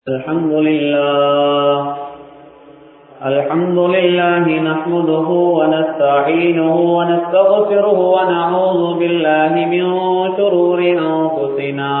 الحمد لله الحمد لله نحمده ونستعينه ونستغفره ونعوذ بالله من شرور أنفسنا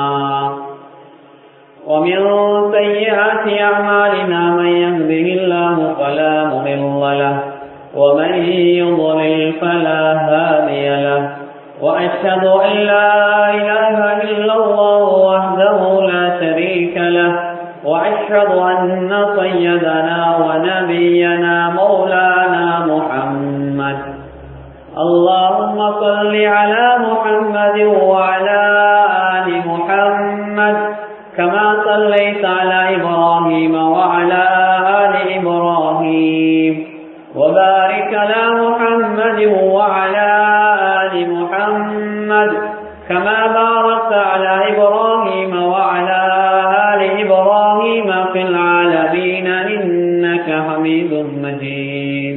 ومن سيئات أعمالنا من يهده الله فلا مضل له ومن يضلل فلا هادي له وأشهد أن لا إله إلا الله وحده لا شريك له وأشهد أن سيدنا ونبينا مولانا محمد اللهم صل على محمد وعلى آل محمد كما صليت على إبراهيم وعلى آل إبراهيم وبارك على محمد وعلى آل محمد كما باركت على إبراهيم وعلى آل إبراهيم في العالمين إنك حميد مجيد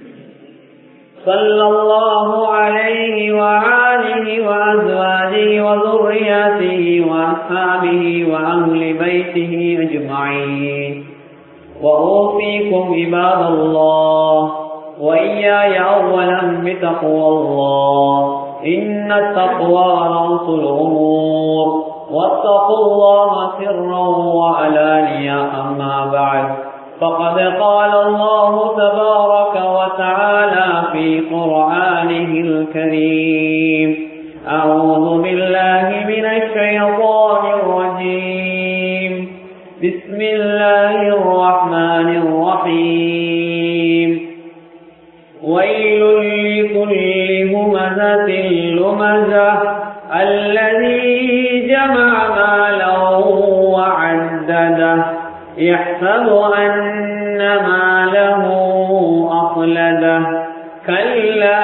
صلى الله عليه وآله وأزواجه وذرياته وأصحابه وأهل بيته أجمعين وأوصيكم عباد الله وإياي أولا بتقوى الله إن التقوى رأس الأمور واتقوا الله سرا وعلانيا أما بعد فقد قال الله تبارك وتعالى في قرآنه الكريم أعوذ بالله من الشيطان الرجيم بسم الله الرحمن الرحيم ويل لكل همزة لمزة الذي جمع مالا وعدده يحسب أن ماله أخلده كلا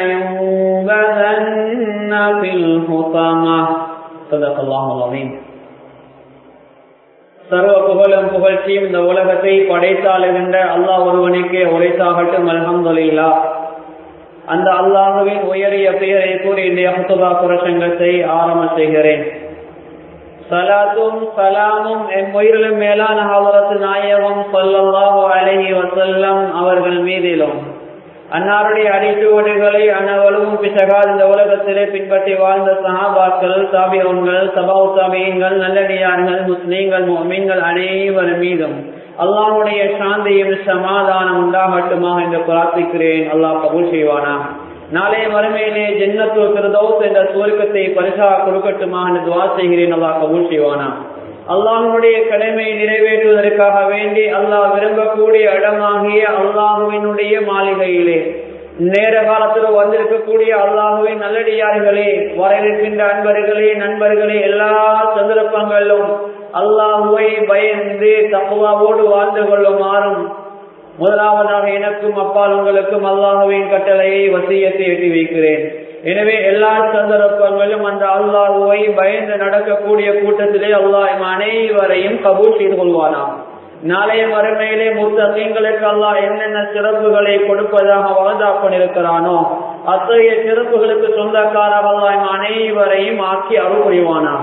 لينبذن في الحطمة صدق الله العظيم சர்வ புகழும் புகழ்ச்சியும் இந்த உலகத்தை படைத்தாளுகின்ற அல்லாஹ் ஒருவனுக்கே உரைத்தாகட்டும் அல்ஹம்துலில்லா அந்த அல்லாஹுவின் உயரிய பெயரை கூறி இந்த ஹுத்துபா பிரசங்கத்தை ஆரம்ப செய்கிறேன் சலாத்தும் சலாமும் என் உயிரிலும் மேலான ஹவரத்து நாயகம் சொல்லல்லாஹு அலஹி வசல்லம் அவர்கள் மீதிலும் அன்னாருடைய அடிச்சுவடுகளை அனவலும் பிசகால் இந்த உலகத்திலே பின்பற்றி வாழ்ந்த சஹாபாக்கள் தாபியன்கள் சபாவு தாபியங்கள் நல்லடியார்கள் முஸ்லீம்கள் மீன்கள் அனைவர் மீதும் அல்லாஹுடைய சாந்தியும் சமாதானம் உண்டாகட்டுமாக என்று பிரார்த்திக்கிறேன் அல்லாஹ் கபூல் செய்வானா நாளைய மறுமையிலே ஜென்னத்து பிரதோஸ் என்ற சுவர்க்கத்தை பரிசா கொடுக்கட்டுமா என்று துவா செய்கிறேன் அல்லாஹ் கபூல் செய்வானா அல்லாஹனுடைய கடமையை நிறைவேற்றுவதற்காக வேண்டி அல்லாஹ் விரும்பக்கூடிய இடமாகிய அல்லாஹுவினுடைய மாளிகையிலே நேர காலத்தில் வந்திருக்கக்கூடிய அல்லாஹுவின் நல்லடியார்களே வர இருக்கின்ற அன்பர்களே நண்பர்களே எல்லா சந்தர்ப்பங்களிலும் அல்லாஹுவை பயந்து தப்புவாவோடு வாழ்ந்து கொள்ளுமாறும் முதலாவதாக எனக்கும் அப்பால் உங்களுக்கும் அல்லாஹுவின் கட்டளையை வசியத்தை எட்டி வைக்கிறேன் எனவே எல்லா சந்தர்ப்பங்களும் அந்த அல்லாஹுவை பயந்து நடக்கக்கூடிய கூட்டத்திலே அல்லாஹ் அனைவரையும் கபூல் செய்து கொள்வானாம் நாளைய மறுமையிலே முத்தீங்களுக்கு அல்லாஹ் என்னென்ன சிறப்புகளை கொடுப்பதாக வாதா பண்ணிருக்கிறானோ அத்தகைய சிறப்புகளுக்கு சொந்தக்காரர் அல்லாஹ் அனைவரையும் ஆக்கி அருள் புரிவானாம்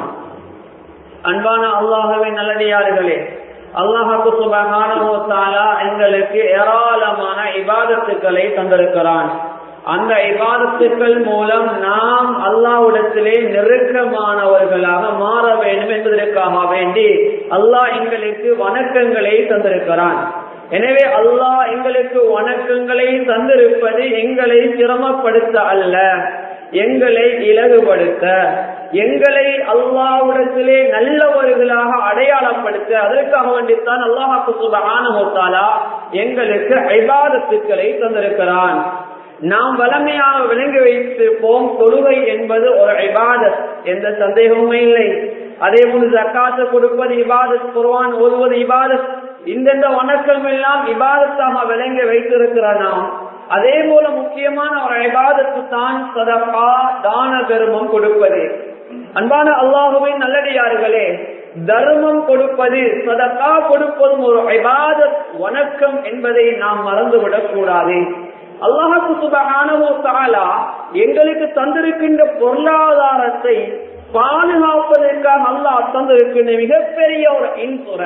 அன்பான அல்லாஹுவின் நல்லடியார்களே அல்லாஹாக்கு சுபகானா எங்களுக்கு ஏராளமான இபாதத்துக்களை தந்திருக்கிறான் அந்த இபாதத்துக்கள் மூலம் நாம் அல்லாஹ்விடத்திலே நெருக்கமானவர்களாக மாற வேண்டும் என்பதற்காக வேண்டி அல்லாஹ் எங்களுக்கு வணக்கங்களை தந்திருக்கிறான் எனவே அல்லாஹ் எங்களுக்கு வணக்கங்களை தந்திருப்பது எங்களை சிரமப்படுத்த அல்ல எங்களை இலகுபடுத்த எங்களை அல்லாவிடத்திலே நல்லவர்களாக அடையாளப்படுத்த அதற்காக வேண்டித்தான் அல்லாஹாக்கு சுபகான எங்களுக்கு ஐபாதத்துக்களை தந்திருக்கிறான் நாம் வளமையாக விளங்கி வைத்திருப்போம் தொழுகை என்பது ஒரு ஐபாதத் எந்த சந்தேகமுமே இல்லை அதே போல ஜக்காத்து கொடுப்பது இபாதத் குர்வான் ஓதுவது இபாதத் இந்தெந்த வணக்கம் எல்லாம் இபாதத்தாக விளங்கி வைத்திருக்கிற நாம் அதே போல முக்கியமான ஒரு ஐபாதத்து தான் சதகா தான தர்மம் கொடுப்பது அன்பான அல்லாஹுவின் நல்லடியார்களே தர்மம் கொடுப்பது சதகா கொடுப்பதும் ஒரு ஐபாதத் வணக்கம் என்பதை நாம் மறந்துவிடக் கூடாது அல்லாஹு சுபகானவோ தாலா எங்களுக்கு தந்திருக்கின்ற பொருளாதாரத்தை பாதுகாப்பதற்காக அல்லாஹ் தந்திருக்கின்ற மிகப்பெரிய ஒரு இன்சூரன்ஸ்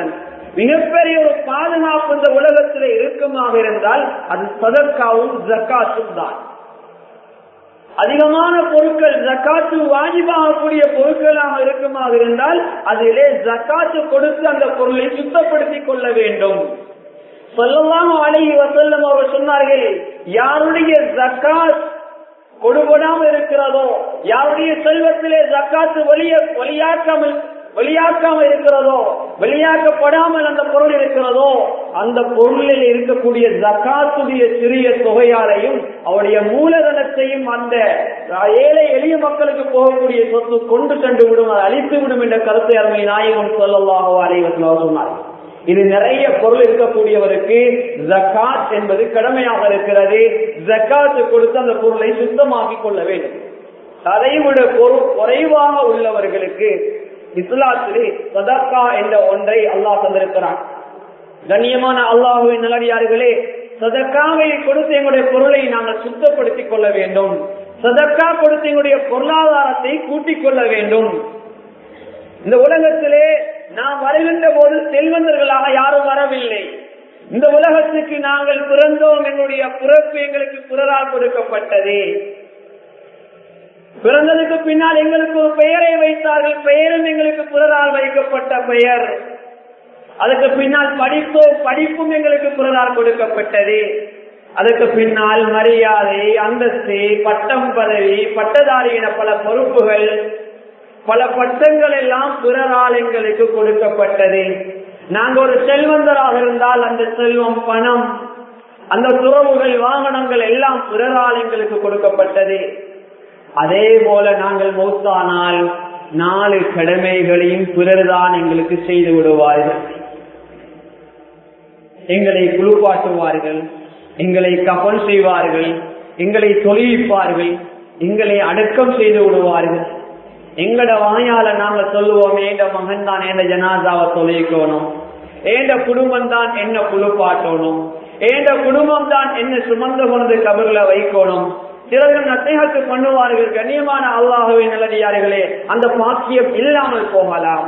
மிகப்பெரிய ஒரு பாதுகாப்பு இந்த உலகத்தில் இருக்குமாக இருந்தால் அது சதற்காவும் ஜக்காத்தும் தான் அதிகமான பொருட்கள் ஜக்காத்து வாஜிபாகக்கூடிய பொருட்களாக இருக்குமாக இருந்தால் அதிலே ஜக்காத்து கொடுத்து அந்த பொருளை சுத்தப்படுத்திக் கொள்ள வேண்டும் சொல்லலாம் அழகி வசல்லம் அவர் சொன்னார்கள் யாருடைய ஜக்காத் கொடுபடாமல் இருக்கிறதோ யாருடைய செல்வத்திலே ஜக்காத்து வெளிய வெளியாக்காமல் வெளியாக்காமல் இருக்கிறதோ வெளியாக்கப்படாமல் அந்த பொருள் இருக்கிறதோ அந்த பொருளில் இருக்கக்கூடிய ஜக்காத்துடைய சிறிய தொகையாலையும் அவருடைய மூலதனத்தையும் அந்த ஏழை எளிய மக்களுக்கு போகக்கூடிய சொத்து கொண்டு சென்று விடும் அதை அழித்து விடும் என்ற கருத்தை அருமை நாயகம் சொல்லலாகவோ அலைவசமாக சொன்னார் இது நிறைய பொருள் இருக்கக்கூடியவருக்கு ஜக்காத் என்பது கடமையாக இருக்கிறது ஜக்காத்து கொடுத்து அந்த பொருளை சுத்தமாக்கிக் கொள்ள வேண்டும் அதை விட பொருள் குறைவாக உள்ளவர்களுக்கு இஸ்லாத்திலே சதக்கா என்ற ஒன்றை அல்லாஹ் தந்திருக்கிறான் கண்ணியமான அல்லாஹுவின் நல்லடியார்களே சதக்காவை கொடுத்து எங்களுடைய பொருளை நாங்கள் சுத்தப்படுத்திக் கொள்ள வேண்டும் சதக்கா கொடுத்து எங்களுடைய பொருளாதாரத்தை கூட்டிக் கொள்ள வேண்டும் இந்த உலகத்திலே நாம் வருகின்ற போது செல்வந்தர்களாக யாரும் வரவில்லை இந்த உலகத்துக்கு நாங்கள் பிறந்தோம் எங்களுடைய பிறப்பு எங்களுக்கு பிறரால் கொடுக்கப்பட்டது பிறந்ததுக்கு பின்னால் எங்களுக்கு ஒரு பெயரை வைத்தார்கள் பெயரும் எங்களுக்கு பிறரால் வைக்கப்பட்ட பெயர் அதுக்கு பின்னால் படித்தோம் படிப்பும் எங்களுக்கு பிறரால் கொடுக்கப்பட்டது அதுக்கு பின்னால் மரியாதை அந்தஸ்து பட்டம் பதவி பட்டதாரி என பல பொறுப்புகள் பல பட்டங்கள் எல்லாம் பிறரால் எங்களுக்கு கொடுக்கப்பட்டது நாங்க ஒரு செல்வந்தராக இருந்தால் அந்த செல்வம் பணம் அந்த துறவுகள் வாகனங்கள் எல்லாம் பிறரால் எங்களுக்கு கொடுக்கப்பட்டது அதே போல நாங்கள் மௌத்தானால் நாலு கடமைகளையும் பிறர்தான் எங்களுக்கு செய்து விடுவார்கள் எங்களை குளிப்பாட்டுவார்கள் எங்களை கப்பல் செய்வார்கள் எங்களை தொழில்ப்பார்கள் எங்களை அடக்கம் செய்து விடுவார்கள் எங்கட வாயால நாங்க சொல்லுவோம் ஏண்ட மகன் தான் ஏண்ட ஜனாதாவை தொழிக்கணும் ஏண்ட குடும்பம் தான் என்ன குளிப்பாட்டணும் ஏண்ட குடும்பம் தான் என்ன சுமந்து கொண்டு கபர்ல வைக்கணும் சிலர்கள் நத்தைகளுக்கு பண்ணுவார்கள் கண்ணியமான அல்லாஹுவை நல்லடியார்களே அந்த பாக்கியம் இல்லாமல் போகலாம்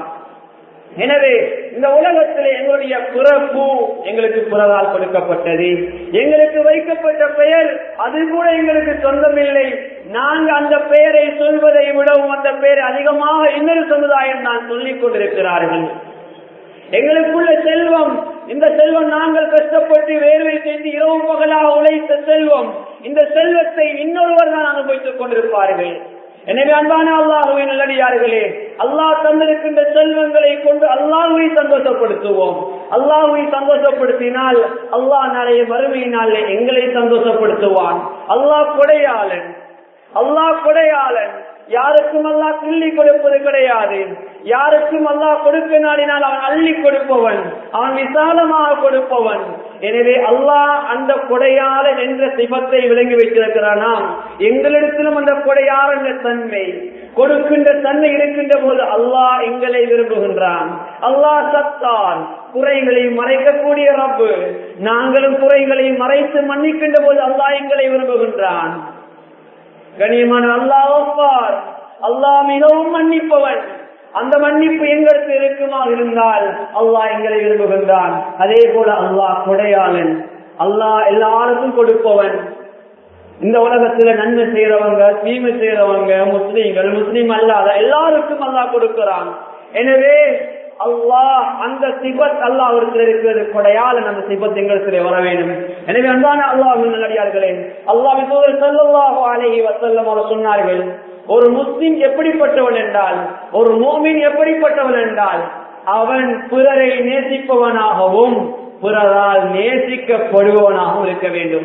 எனவே இந்த உலகத்தில் எங்களுடைய பிறப்பு எங்களுக்கு பிறதால் கொடுக்கப்பட்டது எங்களுக்கு வைக்கப்பட்ட பெயர் அது கூட எங்களுக்கு சொந்தமில்லை நாங்க அந்த பெயரை சொல்வதை விடவும் அந்த பெயர் அதிகமாக இன்னொரு சமுதாயம் தான் சொல்லிக் கொண்டிருக்கிறார்கள் எங்களுக்குள்ள செல்வம் இந்த செல்வம் நாங்கள் கஷ்டப்பட்டு வேர்வை செய்து இரவு பகலாக உழைத்த செல்வம் இந்த செல்வத்தை இன்னொருவர் தான் அனுபவித்துக் கொண்டிருப்பார்கள் எனவே அன்பான அல்லாஹுவை நல்லடியார்களே அல்லாஹ் தந்திருக்கின்ற செல்வங்களை கொண்டு அல்லாஹுவை சந்தோஷப்படுத்துவோம் அல்லாஹுவை சந்தோஷப்படுத்தினால் அல்லாஹ் நாளைய மறுமையினாலே எங்களை சந்தோஷப்படுத்துவான் அல்லாஹ் கொடையாளன் அல்லாஹ் கொடையாளன் யாருக்கும் அல்லாஹ் கிள்ளி கொடுப்பது கிடையாது யாருக்கும் அல்லாஹ் கொடுக்க நாடினால் அவன் அள்ளி கொடுப்பவன் அவன் விசாலமாக கொடுப்பவன் எனவே அல்லாஹ் அந்த கொடையாளன் என்ற சிபத்தை விளங்கி வைத்திருக்கிறானாம் எங்களிடத்திலும் அந்த கொடையாளன் என்ற தன்மை கொடுக்கின்ற தன்மை இருக்கின்ற போது அல்லாஹ் எங்களை விரும்புகின்றான் அல்லாஹ் சத்தான் குறைகளை மறைக்கக்கூடிய ரப்பு நாங்களும் குறைகளை மறைத்து மன்னிக்கின்ற போது அல்லாஹ் எங்களை விரும்புகின்றான் கண்ணியமான அல்லாஹ் அல்லாஹ் மிகவும் மன்னிப்பவன் அந்த மன்னிப்பு எங்களுக்கு இருக்குமா இருந்தால் அல்லாஹ் எங்களை விரும்புகின்றான் அதே போல அல்லாஹ் கொடையாளன் அல்லாஹ் எல்லாருக்கும் கொடுப்பவன் இந்த உலகத்துல நன்மை செய்யறவங்க தீமை செய்யறவங்க முஸ்லீம்கள் முஸ்லீம் அல்லாத எல்லாருக்கும் அல்லாஹ் கொடுக்கிறான் எனவே அல்லாஹ் அந்த சிபத் அல்லாஹ் அவருக்கு இருக்கிறது கொடையால அந்த சிபத் எங்களுக்கு வர வேண்டும் எனவே அன்பான அல்லாஹ் நல்லடியார்களே அல்லாஹ் சல்லாஹு அலஹி வசல்லம் அவர் சொன்னார்கள் ஒரு முஸ்லிம் எப்படிப்பட்டவன் என்றால் ஒரு மோமின் எப்படிப்பட்டவன் என்றால் அவன் பிறரை நேசிப்பவனாகவும் பிறரால் நேசிக்கப்படுபவனாகவும் இருக்க வேண்டும்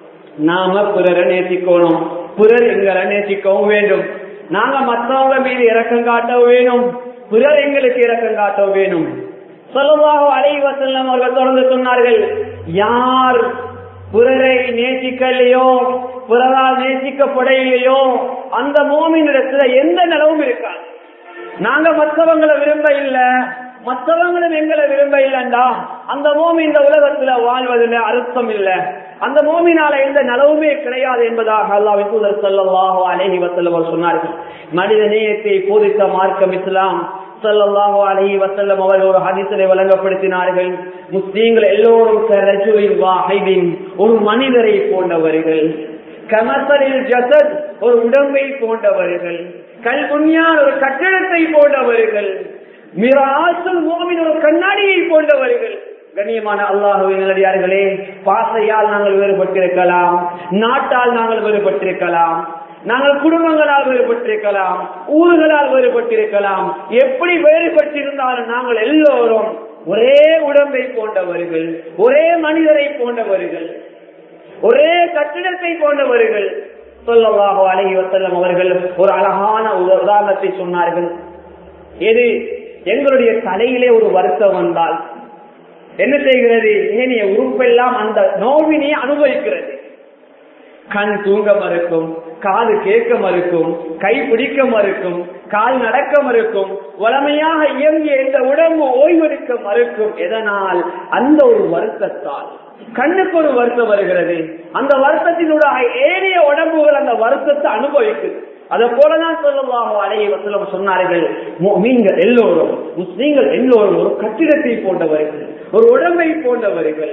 நாம பிறரை நேசிக்கணும் பிறர் எங்களை நேசிக்கவும் வேண்டும் நாங்க மற்றவங்க மீது இறக்கம் காட்ட வேணும் பிறர் எங்களுக்கு இறக்கம் காட்ட வேணும் சொல்லவாக அலைவசல்லம் அவர்கள் தொடர்ந்து சொன்னார்கள் யார் பிறரை நேசிக்கலையோ பிறரால் நேசிக்கப்படையிலையோ அந்த மோமினிடத்துல எந்த நிலவும் இருக்காது நாங்க மற்றவங்களை விரும்ப இல்ல மற்றவங்களும் எங்களை விரும்ப இல்லண்டா அந்த மோமி இந்த உலகத்துல வாழ்வதில் அர்த்தம் இல்ல அந்த மோமினால எந்த நலவுமே கிடையாது என்பதாக அல்லாஹ் தூதர் ஸல்லல்லாஹு அலைஹி வஸல்லம் சொன்னார்கள் மனித நேயத்தை போதித்த மார்க்கம் இஸ்லாம் ஸல்லல்லாஹு அலைஹி வஸல்லம் அவர்கள் ஒரு ஹதீஸிலே வழங்கப்படுத்தினார்கள் முஸ்லீம்கள் எல்லோரும் கரஜுலின் வாஹிதின் ஒரு மனிதரை போன்றவர்கள் கமசரில் ஜசத் ஒரு உடம்பை போன்றவர்கள் கல்புன்யான் ஒரு கட்டடத்தை போன்றவர்கள் மிராசுல் மோமின் ஒரு கண்ணாடியை போன்றவர்கள் கண்ணியமான அல்லாஹுவின் நல்லடியார்களே பாசையால் நாங்கள் வேறுபட்டிருக்கலாம் நாட்டால் நாங்கள் வேறுபட்டிருக்கலாம் நாங்கள் குடும்பங்களால் வேறுபட்டிருக்கலாம் ஊர்களால் வேறுபட்டிருக்கலாம் எப்படி வேறுபட்டிருந்தாலும் நாங்கள் எல்லோரும் ஒரே உடம்பை போன்றவர்கள் ஒரே மனிதரை போன்றவர்கள் ஒரே கட்டிடத்தை போன்றவர்கள் சொல்லவாக அழகி வசல்லம் அவர்கள் ஒரு அழகான ஒரு உதாரணத்தை சொன்னார்கள் எது எங்களுடைய தலையிலே ஒரு வருத்தம் வந்தால் என்ன செய்கிறது ஏனைய உறுப்பெல்லாம் அந்த நோவினை அனுபவிக்கிறது கண் தூங்க மறுக்கும் காது கேட்க மறுக்கும் கை பிடிக்க மறுக்கும் கால் நடக்க மறுக்கும் வளமையாக இயங்கிய இந்த உடம்பு ஓய்வெடுக்க மறுக்கும் எதனால் அந்த ஒரு வருத்தத்தால் கண்ணுக்கு ஒரு வருத்தம் வருகிறது அந்த வருத்தத்தினூடாக ஏனைய உடம்புகள் அந்த வருத்தத்தை அனுபவிக்குது அதை போலதான் சொல்லலாம் அலைய வசலம் சொன்னார்கள் நீங்கள் எல்லோரும் முஸ்லீம்கள் எல்லோரும் ஒரு கட்டிடத்தை போன்றவர்கள் ஒரு உடம்பை போன்றவர்கள்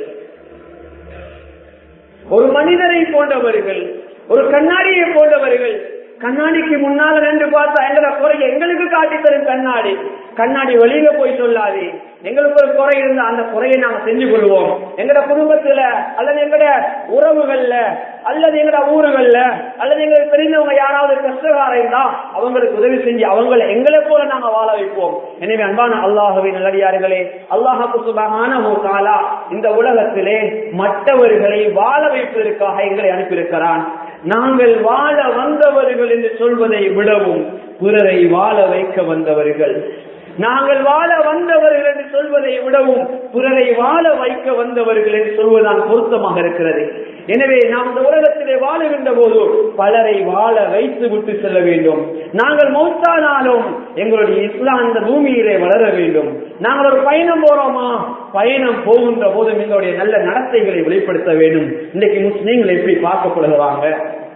ஒரு மனிதரை போன்றவர்கள் ஒரு கண்ணாடியை போன்றவர்கள் கண்ணாடிக்கு முன்னால ரெண்டு பார்த்தா எங்களை குறை எங்களுக்கு காட்டி தரும் கண்ணாடி கண்ணாடி வெளியில போய் சொல்லாது எங்களுக்கு ஒரு குறை இருந்தா அந்த குறையை நாங்க செஞ்சு கொள்வோம் எங்கட குடும்பத்துல அல்லது எங்கட உறவுகள்ல அல்லது எங்கட ஊர்கள்ல அல்லது எங்களுக்கு தெரிந்தவங்க யாராவது கஷ்டகாரம் இருந்தா அவங்களுக்கு உதவி செஞ்சு அவங்களை எங்களை போல நாங்க வாழ வைப்போம் எனவே அன்பான அல்லாஹுவை நல்லடியார்களே அல்லாஹாக்கு சுபகான காலா இந்த உலகத்திலே மற்றவர்களை வாழ வைப்பதற்காக எங்களை அனுப்பியிருக்கிறான் நாங்கள் வாழ வந்தவர்கள் என்று சொல்வதை விடவும் பிறரை வாழ வைக்க வந்தவர்கள் நாங்கள் வாழ வந்தவர்கள் என்று சொல்வதை விடவும் பிறரை வாழ வைக்க வந்தவர்கள் என்று சொல்வதுதான் பொருத்தமாக இருக்கிறது எனவே நாம் இந்த உலகத்திலே வாழுகின்ற போது பலரை வாழ வைத்து விட்டு செல்ல வேண்டும் நாங்கள் மௌத்தானாலும் எங்களுடைய இஸ்லாம் இந்த பூமியிலே வளர வேண்டும் நாங்கள் ஒரு பயணம் போறோமா பயணம் போகின்ற போதும் எங்களுடைய நல்ல நடத்தைகளை வெளிப்படுத்த வேண்டும் இன்றைக்கு முஸ்லீம்கள் எப்படி பார்க்கப்படுகிறாங்க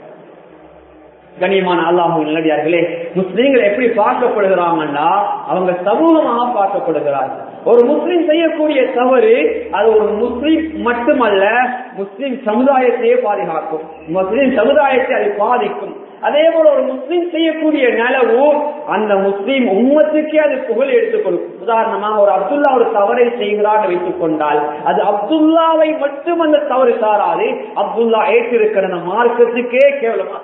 கண்ணியமான அல்லாஹு நல்லடியார்களே முஸ்லீம்கள் எப்படி பார்க்கப்படுகிறாங்கன்னா அவங்க சமூகமாக பார்க்கப்படுகிறார்கள் ஒரு முஸ்லீம் செய்யக்கூடிய தவறு அது ஒரு முஸ்லீம் மட்டுமல்ல முஸ்லீம் சமுதாயத்தையே பாதுகாக்கும் முஸ்லீம் சமுதாயத்தை அது பாதிக்கும் அதே போல ஒரு முஸ்லீம் செய்யக்கூடிய நலவு அந்த முஸ்லீம் உம்மத்துக்கே அது புகழ் எடுத்துக் கொடுக்கும் உதாரணமாக ஒரு அப்துல்லா ஒரு தவறை செய்கிறார் வைத்துக் கொண்டால் அது அப்துல்லாவை மட்டும் அந்த தவறு சாராது அப்துல்லா ஏற்றிருக்கிற அந்த மார்க்கத்துக்கே கேவலமாக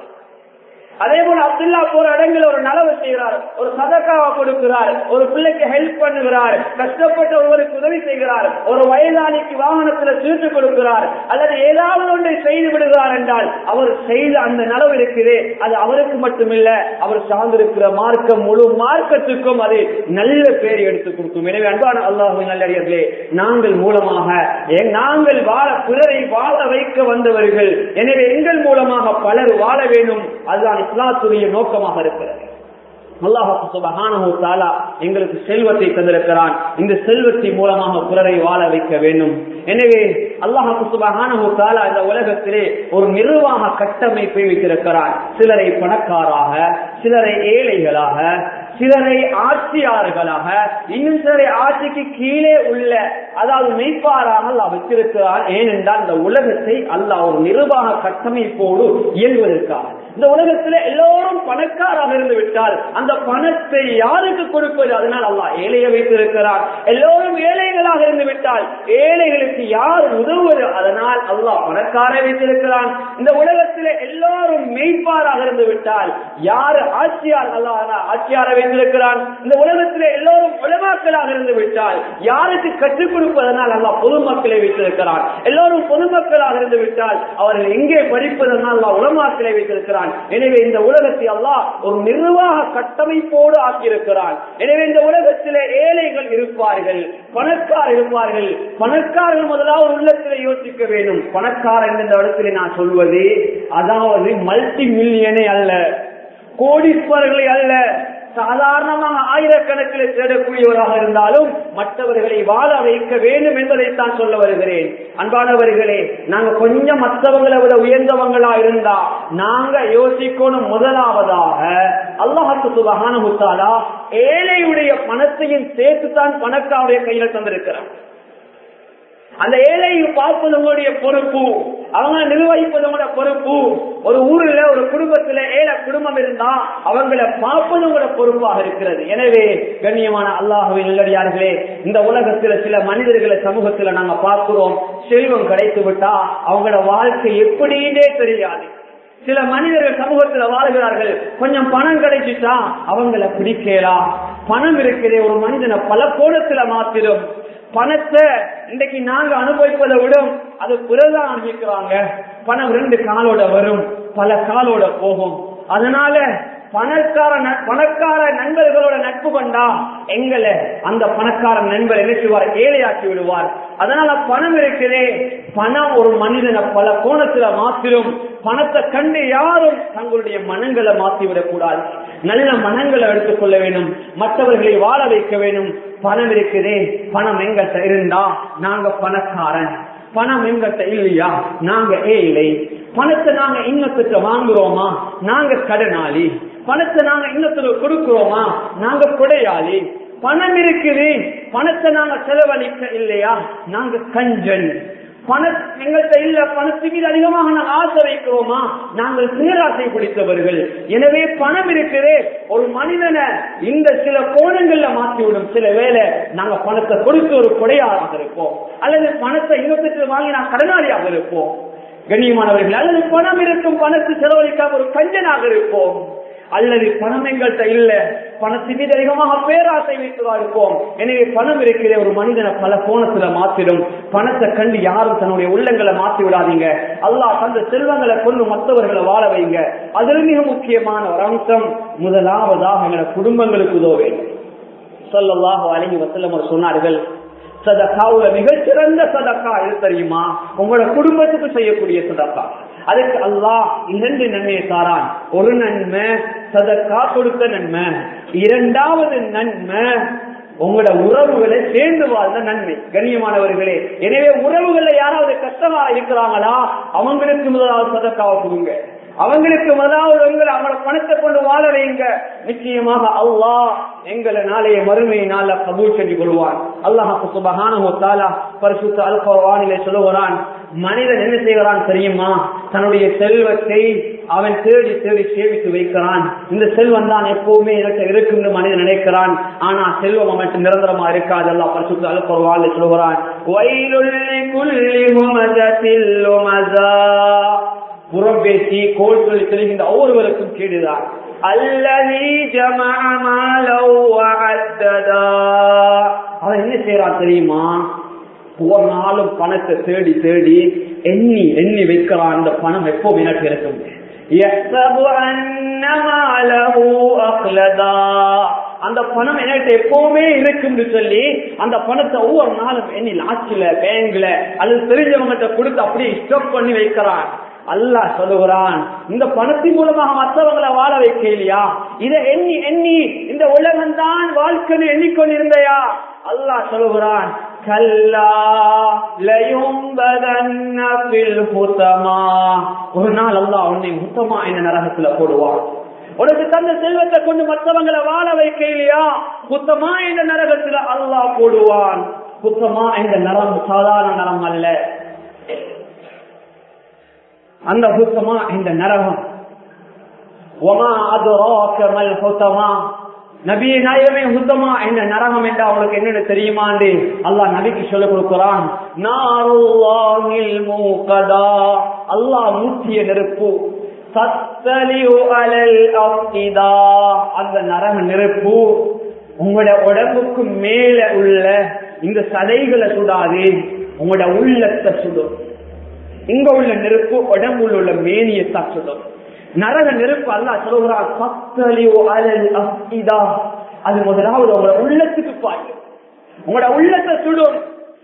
அதே போல அப்துல்லா போற இடங்கள் ஒரு நலவு செய்கிறார் ஒரு சதக்காவை கொடுக்கிறார் ஒரு பிள்ளைக்கு ஹெல்ப் பண்ணுகிறார் கஷ்டப்பட்ட ஒருவருக்கு உதவி செய்கிறார் ஒரு வயதாளிக்கு வாகனத்துல சீட்டு கொடுக்கிறார் அல்லது ஏதாவது ஒன்றை செய்து விடுகிறார் என்றால் அவர் செய்த அந்த நலவு இருக்குது அது அவருக்கு மட்டுமில்ல அவர் சார்ந்திருக்கிற மார்க்கம் முழு மார்க்கத்துக்கும் அது நல்ல பேர் எடுத்து கொடுக்கும் எனவே அன்பான அல்லாஹு நல்லடியர்களே நாங்கள் மூலமாக நாங்கள் வாழ பிறரை வாழ வைக்க வந்தவர்கள் எனவே எங்கள் மூலமாக பலர் வாழ வேண்டும் அதுதான் இஸ்லாத்துடைய நோக்கமாக இருக்கிறது அல்லாஹு சுபஹானஹு தஆலா எங்களுக்கு செல்வத்தை தந்திருக்கிறான் இந்த செல்வத்தின் மூலமாக பிறரை வாழ வைக்க வேண்டும் எனவே அல்லாஹு சுபஹானஹு தஆலா இந்த உலகத்திலே ஒரு நிர்வாக கட்டமைப்பை வைத்திருக்கிறான் சிலரை பணக்காராக சிலரை ஏழைகளாக சிலரை ஆட்சியாளர்களாக இன்னும் சிலரை ஆட்சிக்கு கீழே உள்ள அதாவது மெய்ப்பாராக அல்லாஹ் வச்சிருக்கிறார் ஏனென்றால் இந்த உலகத்தை அல்லாஹ் ஒரு நிர்வாக கட்டமைப்போடு இயங்குவதற்காக இந்த உலகத்துல எல்லோரும் பணக்காராக இருந்து விட்டால் அந்த பணத்தை யாருக்கு கொடுப்பது அதனால் அல்லாஹ் ஏழையை வைத்திருக்கிறார் எல்லோரும் ஏழைகளாக இருந்து விட்டால் ஏழைகளுக்கு யார் உதவுவது அதனால் அல்லாஹ் பணக்காரை வைத்திருக்கிறான் இந்த உலகத்திலே எல்லாரும் மெய்ப்பாராக இருந்து விட்டால் யார் ஆட்சியார் அல்லாஹ் ஆட்சியாரை வைத்திருக்கிறான் இந்த உலகத்திலே எல்லோரும் உலமாக்களாக இருந்து விட்டால் யாருக்கு கற்றுக் கொடுப்பதனால் அல்லாஹ் பொதுமக்களை வைத்திருக்கிறான் எல்லோரும் பொதுமக்களாக இருந்து விட்டால் அவர்கள் எங்கே படிப்பதனால் அல்லாஹ் உலமாக்களை வைத்திருக்கிறான் எனவே இந்த உலகத்தை அல்லாஹ் ஒரு நிர்வாக கட்டமைப்போடு ஆக்கியிருக்கிறான் எனவே இந்த உலகத்திலே ஏழைகள் இருப்பார்கள் பணக்கார் இருப்பார்கள் பணக்காரர்கள் முதலாவது உள்ளத்திலே யோசிக்க வேண்டும் பணக்காரன் இந்த இடத்திலே நான் சொல்வது அதாவது மல்டி மில்லியனை அல்ல கோடீஸ்வரர்களை அல்ல சாதாரணமாக ஆயிரக்கணக்கில் தேடக்கூடியவராக இருந்தாலும் மற்றவர்களை வாழ வைக்க வேண்டும் என்பதைத்தான் சொல்ல வருகிறேன் அன்பானவர்களே நாங்க கொஞ்சம் மற்றவங்களை விட உயர்ந்தவங்களா இருந்தா நாங்க யோசிக்கணும் முதலாவதாக அல்லாஹத்து சுபகான ஏழையுடைய பணத்தையும் சேர்த்துத்தான் பணக்காவுடைய கையில தந்திருக்கிறான் அந்த ஏழையை பார்ப்பது உங்களுடைய பொறுப்பு அவங்க நிர்வகிப்பது உங்களோட பொறுப்பு ஒரு ஊரில் ஒரு குடும்பத்துல ஏழை குடும்பம் இருந்தா அவங்களை பார்ப்பது உங்களோட பொறுப்பாக இருக்கிறது எனவே கண்ணியமான அல்லாஹுவின் நல்லடியார்களே இந்த உலகத்துல சில மனிதர்களை சமூகத்துல நாங்க பார்க்கிறோம் செல்வம் கிடைத்து விட்டா அவங்களோட வாழ்க்கை எப்படின்னே தெரியாது சில மனிதர்கள் சமூகத்துல வாழ்கிறார்கள் கொஞ்சம் பணம் கிடைச்சிட்டா அவங்கள பிடிக்கலாம் பணம் இருக்கிறே ஒரு மனிதனை பல கோணத்துல மாத்திரும் பணத்தை இன்னைக்கு நாங்க அனுபவிப்பதை விட அது பிறதான் அனுபவிக்கிறாங்க பணம் ரெண்டு காலோட வரும் பல காலோட போகும் அதனால பணக்கார பணக்கார நண்பர்களோட நட்பு கொண்டா எங்களை அந்த பணக்கார நண்பர் என்ன செய்வார் ஏழையாக்கி விடுவார் அதனால பணம் இருக்கிறே பணம் ஒரு மனிதனை பல கோணத்துல மாத்திரும் பணத்தை கண்டு யாரும் தங்களுடைய மனங்களை மாற்றிவிடக் கூடாது நல்ல மனங்களை எடுத்துக்கொள்ள வேண்டும் மற்றவர்களை வாழ வைக்க வேண்டும் பணம் இருக்குதே பணம் எங்கிட்ட இருந்தா நாங்க பணக்காரன் பணம் எங்கிட்ட இல்லையா நாங்க ஏழை பணத்தை நாங்க இன்னத்துக்கு வாங்குறோமா நாங்க கடனாளி பணத்தை நாங்க இன்னத்துக்கு கொடுக்கிறோமா நாங்க கொடையாளி பணம் இருக்குது பணத்தை நாங்க செலவழிக்க இல்லையா நாங்க கஞ்சன் பண எங்கள்கிட்ட இல்ல பணத்துக்கு மீது அதிகமாக நாங்கள் ஆசை வைக்கிறோமா நாங்கள் பேராசை பிடித்தவர்கள் எனவே பணம் இருக்கிறே ஒரு மனிதனை இந்த சில கோணங்கள்ல மாற்றிவிடும் சில வேலை நாங்க பணத்தை கொடுத்து ஒரு கொடையாளாக இருப்போம் அல்லது பணத்தை இன்னொருத்தருக்கு வாங்கி நான் கடனாளியாக இருப்போம் கண்ணியமானவர்கள் அல்லது பணம் இருக்கும் பணத்தை செலவழிக்காம ஒரு கஞ்சனாக இருப்போம் அல்லது பணம் எங்கள்கிட்ட இல்ல பணத்தின் மீது அதிகமாக பேராசை வைத்து இருப்போம் எனவே பணம் இருக்கிற ஒரு மனிதனை பல கோணத்துல மாத்திடும் பணத்தை கண்டு யாரும் தன்னுடைய உள்ளங்களை மாற்றி விடாதீங்க அல்லாஹ் தந்த செல்வங்களை கொண்டு மற்றவர்களை வாழ வைங்க அதில் மிக முக்கியமான ஒரு அம்சம் முதலாவதாக எங்களோட குடும்பங்களுக்கு உதவ வேண்டும் சொல்லல்லாஹு அழகி வசல்லம் சொன்னார்கள் சதக்காவுல மிகச்சிறந்த சதக்கா எது தெரியுமா உங்களோட குடும்பத்துக்கு செய்யக்கூடிய சதக்கா அதுக்கு அல்லாஹ் இரண்டு நன்மையை தாரான் ஒரு நன்மை சதக்கா கொடுத்த நன்மை இரண்டாவது நன்மை உங்களோட உறவுகளை சேர்ந்து வாழ்ந்த நன்மை கண்ணியமானவர்களே எனவே உறவுகள்ல யாராவது கஷ்டமா இருக்கிறாங்களா அவங்களுக்கு முதலாவது சதக்காவை கொடுங்க அவங்களுக்கு முதலாவது உங்களை அவங்களோட பணத்தை கொண்டு வாழ வைங்க நிச்சயமாக அல்லாஹ் எங்களை நாளைய மறுமை நாள கபூல் செஞ்சு கொள்வான் அல்லாஹ் சுபகான பரிசுத்த அல்பவானிலை சொல்லுகிறான் மனிதன் என்ன செய்கிறான் தெரியுமா தன்னுடைய செல்வத்தை அவன் தேடி தேடி சேமித்து வைக்கிறான் இந்த செல்வம் தான் எப்பவுமே எனக்கு இருக்கும் மனிதன் நினைக்கிறான் ஆனா செல்வம் அவனுக்கு நிரந்தரமா இருக்காது அல்லா பரிசுத்த அல்பவானிலை சொல்லுகிறான் வயலுள்ளி குள்ளி முமதத்தில் புறம்பேசி கோல் சொல்லி தெரிகின்ற ஒவ்வொருவருக்கும் கேடுதான் அல்லதி அவன் என்ன செய்யறான் தெரியுமா ஒவ்வொரு நாளும் பணத்தை தேடி தேடி எண்ணி எண்ணி வைக்கிறான் அந்த பணம் எப்போ எனக்கு இருக்கும் அந்த பணம் என்கிட்ட எப்பவுமே இருக்குன்னு சொல்லி அந்த பணத்தை ஒவ்வொரு நாளும் எண்ணி லாட்சில பேங்க்ல அல்லது தெரிஞ்சவங்கிட்ட கொடுத்து அப்படியே ஸ்டோக் பண்ணி வைக்கிறான் அல்லாஹ் சொல்லுகிறான் இந்த பணத்தின் மூலமாக மற்றவங்களை வாழ வைக்க இல்லையா இதை எண்ணி எண்ணி இந்த உலகம் தான் வாழ்க்கைன்னு எண்ணிக்கொண்டிருந்தையா அல்லாஹ் சொல்லுகிறான் ஒரு நாள் அல்லாஹ் உன்னை முத்தமா இந்த நரகத்துல போடுவான் உனக்கு தந்த செல்வத்தை கொண்டு மற்றவங்களை வாழ வைக்க இல்லையா புத்தமா இந்த நரகத்துல அல்லாஹ் போடுவான் புத்தமா இந்த நரம் சாதாரண நரம் அல்ல அந்த ஹுத்தமா இந்த நரகம் ஒமா அது ஹுத்தமா நபியை நாயகமே ஹுத்தமா இந்த நரகம் என்று அவங்களுக்கு என்னென்ன தெரியுமாண்டு அல்லாஹ் நபிக்கு சொல்ல கொடுக்கிறான் அல்லாஹ் மூச்சிய நெருப்பு அந்த நரக நெருப்பு உங்களோட உடம்புக்கு மேல உள்ள இந்த சதைகளை சுடாது உங்களோட உள்ளத்தை சுடும் இங்க உள்ள நெருப்பு உடம்புல உள்ள மேனியை சுடும் நரக நெருப்பு அல்லா சொல்கிறார் அது முதலாவது உங்களோட உள்ளத்துக்கு பாயும் உங்களோட உள்ளத்தை சுடும்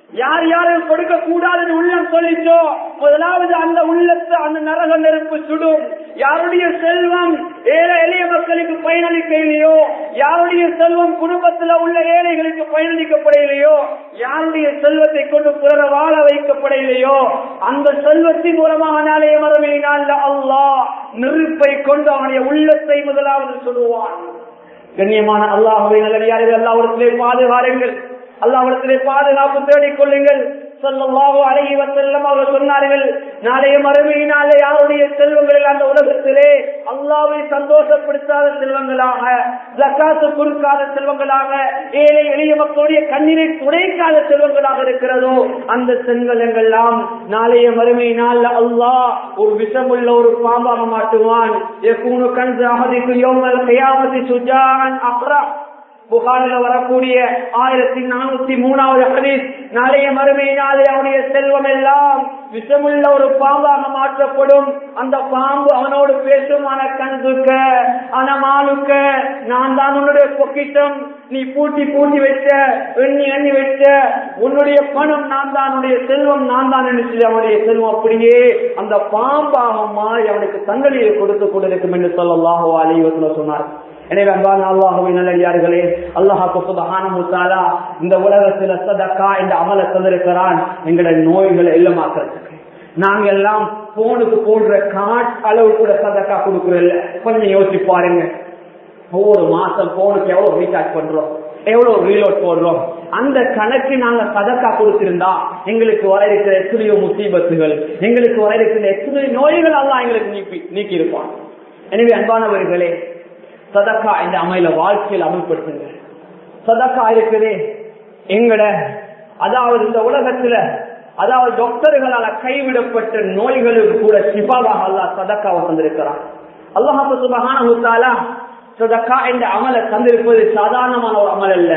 யார் யாரும் கொடுக்க கூடாதுன்னு உள்ளம் சொல்லிச்சோ முதலாவது அந்த உள்ளத்தை அந்த நரக நெருப்பு சுடும் யாருடைய செல்வம் ஏழை எளிய மக்களுக்கு பயனளிக்கலையோ யாருடைய செல்வம் குடும்பத்தில் உள்ள ஏழைகளுக்கு பயனளிக்கப்படலையோ யாருடைய செல்வத்தை கொண்டு பிறர வாழ வைக்கப்படலையோ அந்த செல்வத்தின் மூலமாக நாளைய மறுமையினால் அல்லாஹ் நெருப்பை கொண்டு அவனுடைய உள்ளத்தை முதலாவது சொல்லுவான் கண்ணியமான அல்லாஹுவை நல்லடியார்கள் அல்லாவிடத்திலே பாதுகாருங்கள் அல்லாவிடத்திலே பாதுகாப்பு தேடிக் கொள்ளுங்கள் சொல்லல்லாஹோ அழகி வசல்லம் அவர்கள் சொன்னார்கள் நாளைய மறுமையினாலே யாருடைய செல்வங்கள் அந்த உலகத்திலே அல்லாவை சந்தோஷப்படுத்தாத செல்வங்களாக ஜக்காத்து கொடுக்காத செல்வங்களாக ஏழை எளிய மக்களுடைய கண்ணீரை துடைக்காத செல்வங்களாக இருக்கிறதோ அந்த செல்வங்கள் எல்லாம் நாளைய மறுமையினால் அல்லாஹ் ஒரு விஷமுள்ள ஒரு பாம்பாக மாட்டுவான் எக்கூனு கண் அகதிக்கு யோமல் கையாமதி சுஜான் அப்ரா புகாரில வரக்கூடிய ஆயிரத்தி நானூத்தி மூணாவது ஹதீஸ் நாளைய மறுமையினாலே அவனுடைய செல்வம் எல்லாம் விஷமுள்ள ஒரு பாம்பாக மாற்றப்படும் அந்த பாம்பு அவனோடு பேசும் ஆன கண்துக்க அனமானுக்க நான் தான் உன்னுடைய பொக்கிஷம் நீ பூட்டி பூட்டி வச்ச எண்ணி எண்ணி வச்ச உன்னுடைய பணம் நான் தான் உன்னுடைய செல்வம் நான் தான் நினைச்சு அவனுடைய செல்வம் அப்படியே அந்த பாம்பாக மாறி அவனுக்கு தங்கலியை கொடுத்து கொண்டிருக்கும் என்று சொல்லலாகோ அலைவத்துல சொன்னார் எனவே அன்பான அல்லாஹுவின் நல்லடியார்களே அல்லாஹாக்கு சுபஹானஹு தஆலா இந்த உலகத்துல சதக்கா இந்த அமல தந்திருக்கிறான் எங்களுடைய நோய்களை இல்லமாக்குறதுக்கு நாங்க எல்லாம் போனுக்கு போடுற காட் அளவு கூட சதக்கா கொடுக்கறதில்ல கொஞ்சம் யோசிச்சு பாருங்க ஒவ்வொரு மாசம் போனுக்கு எவ்வளவு ரீசார்ஜ் பண்றோம் எவ்வளவு ரீலோட் போடுறோம் அந்த கணக்கு நாங்க சதக்கா கொடுத்திருந்தா எங்களுக்கு வர இருக்கிற எத்தனையோ முசீபத்துகள் எங்களுக்கு வர இருக்கிற எத்தனையோ நோய்கள் எல்லாம் எங்களுக்கு நீக்கி நீக்கி இருப்பான் எனவே அன்பானவர்களே சதக்கா இந்த அமையில வாழ்க்கையில் அமல்படுத்துங்க சதக்கா இருக்குது எங்கட அதாவது இந்த உலகத்துல அதாவது டாக்டர்களால கைவிடப்பட்ட நோய்களுக்கு கூட சிபாவாக அல்லா சதக்காவை தந்திருக்கிறான் அல்லாஹு சுபஹான சதக்கா என்ற அமலை தந்திருப்பது சாதாரணமான ஒரு அமல் அல்ல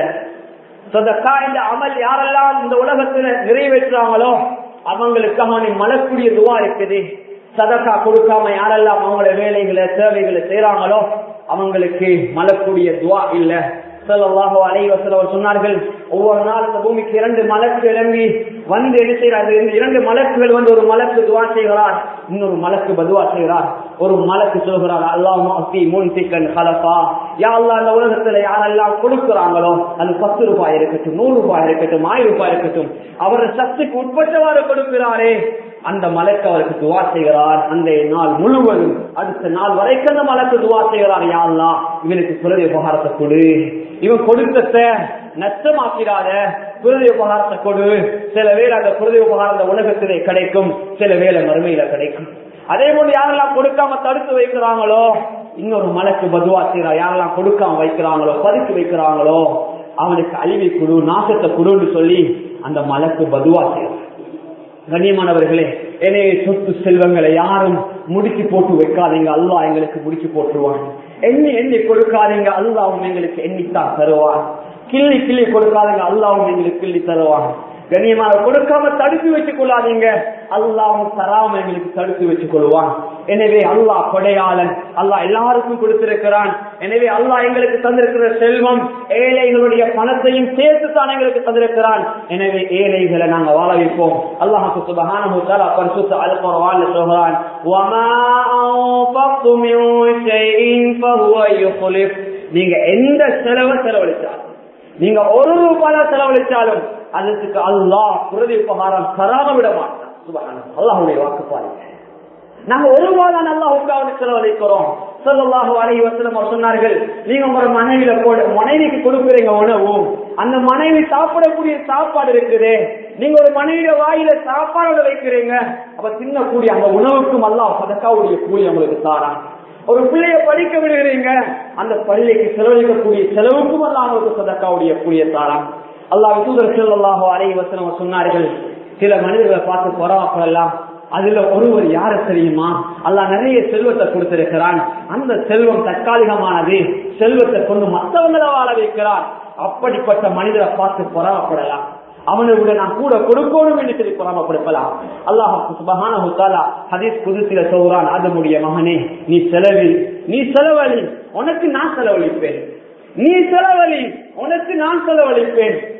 சதக்கா என்ற அமல் யாரெல்லாம் இந்த உலகத்துல நிறைவேற்றுறாங்களோ அவங்களுக்கு அவனை மலக்கூடிய துவா இருக்குது சதக்கா கொடுக்காம யாரெல்லாம் அவங்களோட வேலைகளை சேவைகளை செய்யறாங்களோ அவங்களுக்கு மலக்கூடிய துவா இல்ல சொல்லவாக அலைவசலவர் சொன்னார்கள் ஒவ்வொரு நாள் இந்த பூமிக்கு இரண்டு மலக்கு இறங்கி வந்து என்ன செய்யறாரு இரண்டு மலக்குகள் வந்து ஒரு மலக்கு துவா செய்கிறார் இன்னொரு மலக்கு பதுவா செய்கிறார் ஒரு மலக்கு சொல்கிறார் அல்லாஹ் மூன்சிக்கன் கலப்பா யாரெல்லாம் அந்த உலகத்துல யாரெல்லாம் கொடுக்கிறாங்களோ அது பத்து ரூபாய் இருக்கட்டும் நூறு ரூபாய் இருக்கட்டும் ஆயிரம் ரூபாய் இருக்கட்டும் அவர் சக்திக்கு உட்பட்டவாறு கொடுக்கிறாரே அந்த மலைக்கு அவருக்கு துவா செய்கிறார் அந்த நாள் முழுவதும் அடுத்த நாள் வரைக்கும் அந்த மலைக்கு துவா செய்கிறார் யாரெல்லாம் இவனுக்கு குலதெய்வ உபகாரத்தை கொடு இவன் கொடுத்த நஷ்டமாக்கிறாத குலதெய்வ உபகாரத்தை கொடு சில வேலை அந்த குலதெய்வ உபகாரம் அந்த உலகத்திலே கிடைக்கும் சில வேலை மறுமையில கிடைக்கும் அதே போல யாரெல்லாம் கொடுக்காம தடுத்து வைக்கிறாங்களோ இன்னொரு மலைக்கு பதுவா செய்யறா யாரெல்லாம் கொடுக்காம வைக்கிறாங்களோ பதுக்கி வைக்கிறாங்களோ அவனுக்கு அழிவை கொடு நாசத்தை கொடுன்னு சொல்லி அந்த மலைக்கு பதுவா செய்யறான் கண்ணியமானவர்களே எனவே சொத்து செல்வங்களை யாரும் முடிச்சு போட்டு வைக்காதீங்க அல்லா எங்களுக்கு முடிச்சு போட்டுருவான் எண்ணி எண்ணி கொடுக்காதீங்க அல்லாவும் எங்களுக்கு எண்ணித்தான் தருவான் கிள்ளி கிள்ளி கொடுக்காதீங்க அல்லாவும் எங்களுக்கு கிள்ளி தருவான் கண்ணியமாக கொடுக்காம தடுத்து வச்சுக் கொள்ளாதீங்க அல்லாவும் தராம எங்களுக்கு தடுத்து வச்சுக் கொள்வான் எனவே அல்லாஹ் கொடையாளன் அல்லாஹ் எல்லாருக்கும் கொடுத்திருக்கிறான் எனவே அல்லாஹ் எங்களுக்கு தந்திருக்கிற செல்வம் ஏழைகளுடைய பணத்தையும் சேர்த்து தான் எங்களுக்கு தந்திருக்கிறான் எனவே ஏழைகளை நாங்க வாழ வைப்போம் அல்லாஹுக்கு சுபஹானஹு தஆலா பரிசுத்த அல் குர்ஆன்ல சொல்றான் வமா அன்ஃபக்து மின் ஷைஇன் ஃபஹுவ யுக்லிஃப் நீங்க எந்த செலவை செலவழிச்சாலும் நீங்க ஒரு ரூபாய் செலவழிச்சாலும் அதற்கு அல்லாஹ் குரதி உபகாரம் தராம விட மாட்டான் சுபஹானஹு அல்லாஹ்வுடைய வாக்கு பாருங்க நாங்க ஒரு வாரம் அல்லாஹுக்காக செலவழிக்கிறோம் சொல்லலாக அலை வசனம் அவர் சொன்னார்கள் நீங்க உங்க மனைவியில போட மனைவிக்கு கொடுக்குறீங்க உணவு அந்த மனைவி சாப்பிடக்கூடிய சாப்பாடு இருக்குது நீங்க ஒரு மனைவிய வாயில சாப்பாடு வைக்கிறீங்க அப்ப தின்னக்கூடிய அந்த உணவுக்கும் அல்லாஹ் சதக்காவுடைய கூலி உங்களுக்கு தாரான் ஒரு பிள்ளைய படிக்க விடுகிறீங்க அந்த பள்ளிக்கு செலவழிக்கக்கூடிய செலவுக்கும் அல்லாஹ் உங்களுக்கு சதக்காவுடைய கூலிய தாரான் அல்லாஹ் தூதர் செல்லாஹோ அலை வசனம் சொன்னார்கள் சில மனிதர்களை பார்த்து பொறாப்படலாம் அதுல ஒருவர் யாரு தெரியுமா அல்ல நிறைய செல்வத்தை கொடுத்திருக்கிறான் அந்த செல்வம் தற்காலிகமானது செல்வத்தை கொண்டு மற்றவங்களை வாழ வைக்கிறான் அப்படிப்பட்ட மனிதரை பார்த்து பொறாமப்படலாம் அவனை விட நான் கூட கொடுக்கணும் என்று சொல்லி பொறாமப்படுத்தலாம் அல்லாஹ் சுபஹான ஹதீஸ் புதுசில சொல்றான் அதனுடைய மகனே நீ செலவி நீ செலவழி உனக்கு நான் செலவழிப்பேன் நீ செலவழி உனக்கு நான் செலவழிப்பேன்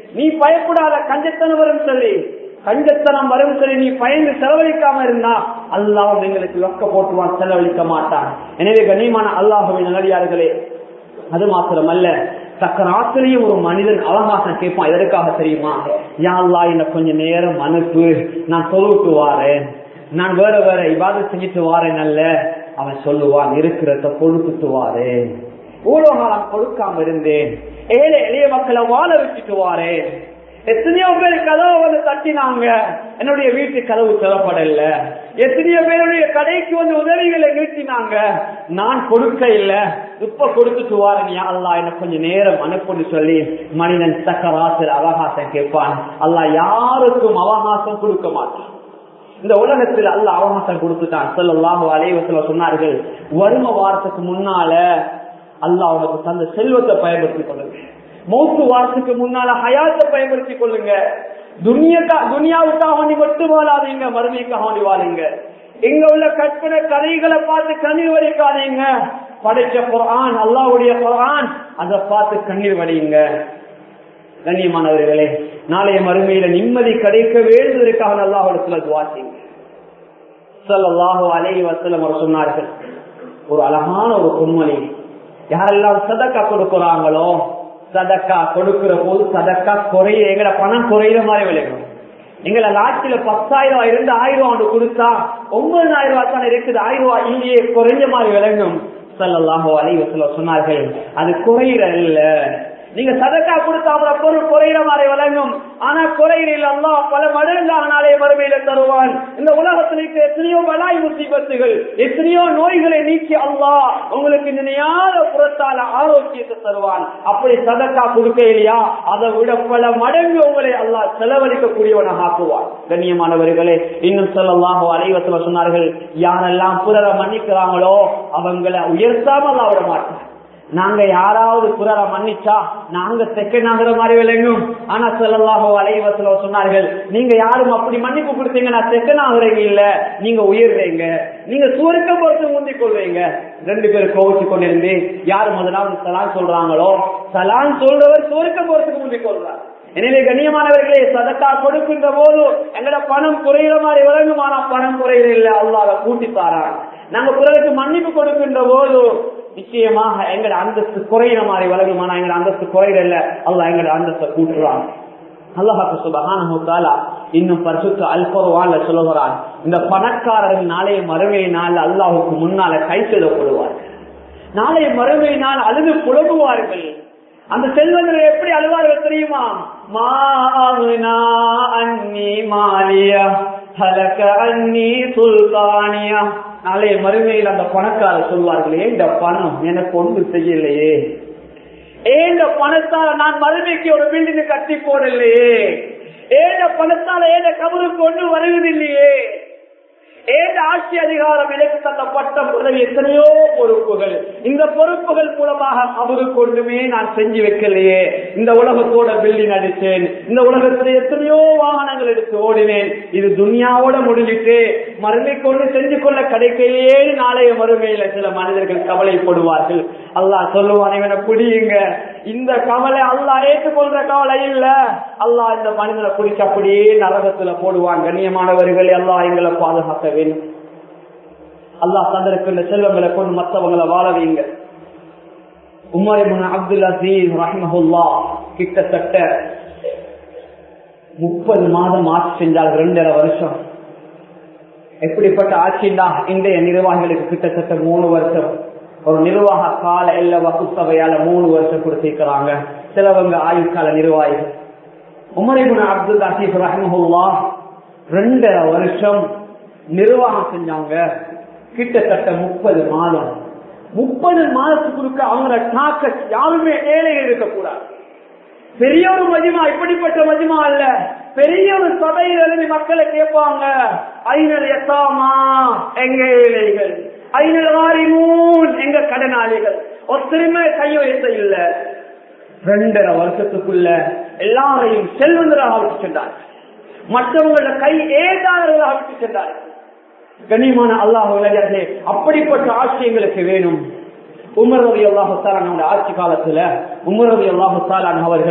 நீ பயப்படாத கஞ்சத்தனம் வரும் சொல்லி கஞ்சத்தனம் வரும் சொல்லி நீ பயந்து செலவழிக்காம இருந்தா அல்லாஹ் எங்களுக்கு லொக்க போட்டுவான் செலவழிக்க மாட்டான் எனவே கண்ணியமான அல்லாஹுவின் நல்லடியார்களே அது மாத்திரமல்ல சக்கராத்திரியும் ஒரு மனிதன் அவகாசம் கேட்பான் எதற்காக தெரியுமா யாழ்லா என்ன கொஞ்ச நேரம் அனுப்பு நான் தொழுவிட்டு வாரேன் நான் வேற வேற இவாத செஞ்சுட்டு வாரேன் அல்ல அவன் சொல்லுவான் இருக்கிறத கொடுத்துட்டு வாரேன் இவ்வளவு காலம் கொடுக்காம இருந்தேன் ஏழை எளிய மக்களை வாழ வச்சுட்டு வாரேன் எத்தனையோ பேர் கதவை வந்து தட்டினாங்க என்னுடைய வீட்டு கதவு திறப்படல எத்தனையோ பேருடைய கடைக்கு வந்து உதவிகளை நீட்டினாங்க நான் கொடுக்க இல்ல இப்ப கொடுத்துட்டு வாரன் அல்லா எனக்கு கொஞ்சம் நேரம் அனுப்புன்னு சொல்லி மனிதன் சக்கராசில் அவகாசம் கேட்பான் அல்லா யாருக்கும் அவகாசம் கொடுக்க மாட்டான் இந்த உலகத்தில் அல்ல அவகாசம் கொடுத்துட்டான் சொல்லலாம் அலைவசல சொன்னார்கள் வறும வாரத்துக்கு முன்னால அல்லாஹ் உனக்கு தந்த செல்வத்தை பயன்படுத்திக் கொள்ளுங்க மௌத்து வாரத்துக்கு முன்னால ஹயாத்தை பயன்படுத்திக் கொள்ளுங்க துனியக்கா துனியாவுக்காக வேண்டி மட்டும் வாழாதீங்க மறுமைக்காக வேண்டி வாழுங்க இங்க உள்ள கற்பனை கதைகளை பார்த்து கண்ணீர் வடிக்காதீங்க படைச்ச குரான் அல்லாவுடைய குரான் அதை பார்த்து கண்ணீர் வடியுங்க கண்ணியமானவர்களே நாளைய மறுமையில நிம்மதி கிடைக்க வேண்டுவதற்காக அல்லாஹிடத்துல துவாசிங்க சல்லாஹு அலை வசலம் அவர் சொன்னார்கள் ஒரு அழகான ஒரு பொன்மொழி யாரெல்லாம் சதக்கா கொடுக்கிறாங்களோ சதக்கா கொடுக்கிற போது சதக்கா குறைய எங்கட பணம் குறையிற மாதிரி விளையும் எங்களை நாட்டில பத்தாயிரம் ரூபாய் இருந்து ஆயிரம் ரூபாய் கொடுத்தா ஒன்பதாயிரம் ரூபாய் தான் இருக்குது ஆயிரம் ரூபாய் இல்லையே குறைஞ்ச மாதிரி விளங்கும் சல்லாஹோ அலைவசல சொன்னார்கள் அது குறையிற இல்ல நீங்க சதக்கா கொடுத்தா அப்புறம் பொருள் குறையிற மாதிரி விளங்கும் ஆனா குறையிற அல்லா பல மடங்காக நாளே வறுமையில தருவான் இந்த உலகத்தில் இருக்க எத்தனையோ பலாய் முசீபத்துகள் எத்தனையோ நோய்களை நீக்கி அல்லா உங்களுக்கு நினையாத புறத்தால ஆரோக்கியத்தை தருவான் அப்படி சதக்கா கொடுக்க இல்லையா அதை விட பல மடங்கு உங்களை அல்லா செலவழிக்கக்கூடியவனாக ஆக்குவான் கண்ணியமானவர்களே இன்னும் சொல்லலாமோ அலைவசல சொன்னார்கள் யாரெல்லாம் பிறரை மன்னிக்கிறாங்களோ அவங்களை உயர்த்தாமல் விட மாட்டார் நாங்க யாராவது புறரை மன்னிச்சா நாங்க தெக்க நகர மாதிரி விளங்கும் ஆனா செல்லல்லாஹோ அலைவசல சொன்னார்கள் நீங்க யாரும் அப்படி மன்னிப்பு கொடுத்தீங்கன்னா தெக்க நகரங்க இல்ல நீங்க உயர்வீங்க நீங்க சுவர்க்க பொறுத்து முந்திக் கொள்வீங்க ரெண்டு பேரும் கோவிச்சு கொண்டிருந்து யாரு முதலாவது சலான் சொல்றாங்களோ சலான் சொல்றவர் சுவர்க்க பொறுத்துக்கு முந்திக் கொள்றார் எனவே கண்ணியமானவர்களே சதக்கா கொடுக்கின்ற போது எங்கட பணம் குறையிற மாதிரி விளங்கும் ஆனா பணம் குறையிற இல்ல அல்லாத கூட்டி தாரான் நாங்க பிறருக்கு மன்னிப்பு கொடுக்கின்ற போது நிச்சயமாக எங்கட அந்தஸ்து குறையிற மாதிரி விளங்கும் ஆனா எங்கட அந்தஸ்து குறையிற இல்ல அல்ல எங்கட அந்தஸ்தை கூட்டுறான் அல்லாஹாக்கு சுபகான இன்னும் பரிசுத்த அல்பருவான்ல சொல்லுகிறான் இந்த பணக்காரர்கள் நாளைய மறுமை நாள் அல்லாஹுக்கு முன்னால கை செல்லப்படுவார்கள் நாளைய மறுமை நாள் அழுது புலம்புவார்கள் அந்த செல்வங்கள் எப்படி அழுவார்கள் தெரியுமா அன்னி மாலியா ஹலக அன்னி சுல்தானியா நாளைய மறுமையில் அந்த பணக்காரர் சொல்வார்களே இந்த பணம் எனக்கு ஒன்று செய்யலையே ஏந்த பணத்தால நான் மறுமைக்கு ஒரு பில்டிங் கட்டி போடலையே ஏந்த பணத்தால ஏந்த கபருக்கு ஒன்று வருவதில்லையே ஏந்த ஆட்சி அதிகாரம் எனக்கு தந்த பட்டம் உதவி எத்தனையோ பொறுப்புகள் இந்த பொறுப்புகள் மூலமாக அவருக்கு ஒன்றுமே நான் செஞ்சு வைக்கலையே இந்த உலகத்தோட பில்டிங் அடித்தேன் இந்த உலகத்துல எத்தனையோ வாகனங்கள் எடுத்து ஓடினேன் இது துனியாவோட முடிஞ்சிட்டு மறுமை கொண்டு செஞ்சு கொள்ள கிடைக்கலையே நாளைய மறுமையில சில மனிதர்கள் கவலைப்படுவார்கள் அல்லாஹ் சொல்லுவான் இவனை புடியுங்க இந்த கவலை அல்லாஹ் ஏற்றுக்கொள்ற கவலை இல்ல அல்லாஹ் இந்த மனிதனை பிடிச்சு அப்படியே நரகத்துல போடுவான் கண்ணியமானவர்கள் எல்லாம் எங்களை பாதுகாக்க வேண்டும் அல்லாஹ் தந்திருக்கின்ற செல்வங்களை கொண்டு மற்றவங்களை வாழ வைங்க உமர் அப்துல் அசீஸ் ரஹ்மஹுல்லா கிட்டத்தட்ட முப்பது மாதம் ஆட்சி செஞ்சால் ரெண்டரை வருஷம் எப்படிப்பட்ட ஆட்சிண்டா இன்றைய நிர்வாகிகளுக்கு கிட்டத்தட்ட மூணு வருஷம் ஒரு நிர்வாக கால இல்ல வகுப்பவையால மூணு வருஷம் கொடுத்திருக்கிறாங்க சிலவங்க ஆயுட்கால நிர்வாகிகள் உமரிபுன் அப்துல் அசீஸ் ரஹ்மஹுல்லா ரெண்டரை வருஷம் நிர்வாகம் செஞ்சாங்க கிட்டத்தட்ட முப்பது மாதம் முப்பது மாதத்துக்கு அவங்களோட தாக்க யாருமே ஏழைகள் இருக்கக்கூடாது பெரிய ஒரு மதிமா இப்படிப்பட்ட மதிமா அல்ல பெரிய ஒரு சபையில் எழுதி மக்களை கேட்பாங்க ஐநல் எத்தாமா எங்க ஏழைகள் ஐநல் வாரிமூன் எங்க கடனாளிகள் ஒருத்தருமே கையெழுத்த இல்ல ரெண்டரை வருஷத்துக்குள்ள எல்லாரையும் செல்வந்தராக விட்டு சென்றார் மற்றவங்கள கை ஏதாரர்களாக விட்டு சென்றார் கண்ணியமான அல்லாஹ் விளையாட்டே அப்படிப்பட்ட ஆட்சி எங்களுக்கு வேணும் உமர் ரவி அல்லாஹு நம்முடைய ஆட்சி காலத்துல உமர் ரவி அல்லாஹு அவர்கள்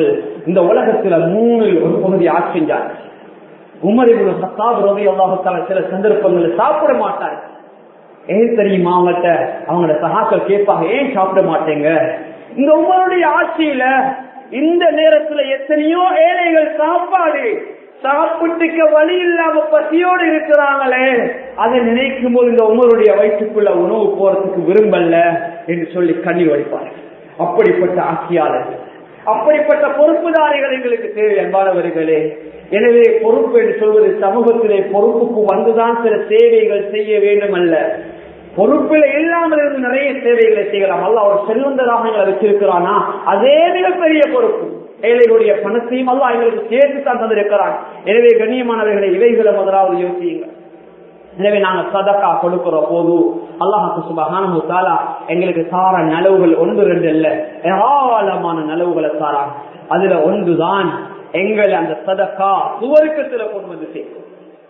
இந்த உலகத்துல மூணில் ஒரு பகுதி ஆட்சி செஞ்சார்கள் உமரிபுல் சத்தாப் ரவி அல்லாஹால சில சந்தர்ப்பங்களில் சாப்பிட மாட்டார்கள் ஏன் தெரியுமா அவங்கள்ட்ட அவங்களோட சகாக்கள் கேட்பாங்க ஏன் சாப்பிட மாட்டேங்க இந்த உங்களுடைய ஆட்சியில இந்த நேரத்துல எத்தனையோ ஏழைகள் சாப்பாடு சாப்பிட்டுக்க வழி இல்லாம பசியோடு இருக்கிறாங்களே அதை நினைக்கும் போது இந்த உமருடைய வயிற்றுக்குள்ள உணவு போறதுக்கு விரும்பல என்று சொல்லி கண்ணீர் வடிப்பார்கள் அப்படிப்பட்ட ஆட்சியாளர்கள் அப்படிப்பட்ட பொறுப்புதாரிகள் எங்களுக்கு தேவை அன்பானவர்களே எனவே பொறுப்பு என்று சொல்வது சமூகத்திலே பொறுப்புக்கு வந்துதான் சில சேவைகள் செய்ய வேண்டும் அல்ல பொறுப்பில் இல்லாமல் இருந்து நிறைய சேவைகளை செய்யலாம் அல்ல அவர் செல்வந்தராக எங்களை வச்சிருக்கிறானா அதே மிகப்பெரிய பொறுப்பு ஏழைகளுடைய பணத்தையும் அல்ல எங்களுக்கு சேர்த்து தான் தந்திருக்கிறான் எனவே கண்ணியமானவர்களை இவைகளை முதலாவது யோசியுங்கள் எனவே நாங்க சதக்கா கொடுக்கிற போது அல்லாஹாக்கு சுபகானு தாலா எங்களுக்கு தார நலவுகள் ஒன்று ரெண்டு இல்ல ஏராளமான நலவுகளை தாரா அதுல ஒன்றுதான் எங்களை அந்த சதக்கா சுவருக்கத்துல கொண்டு வந்து சேர்க்கும்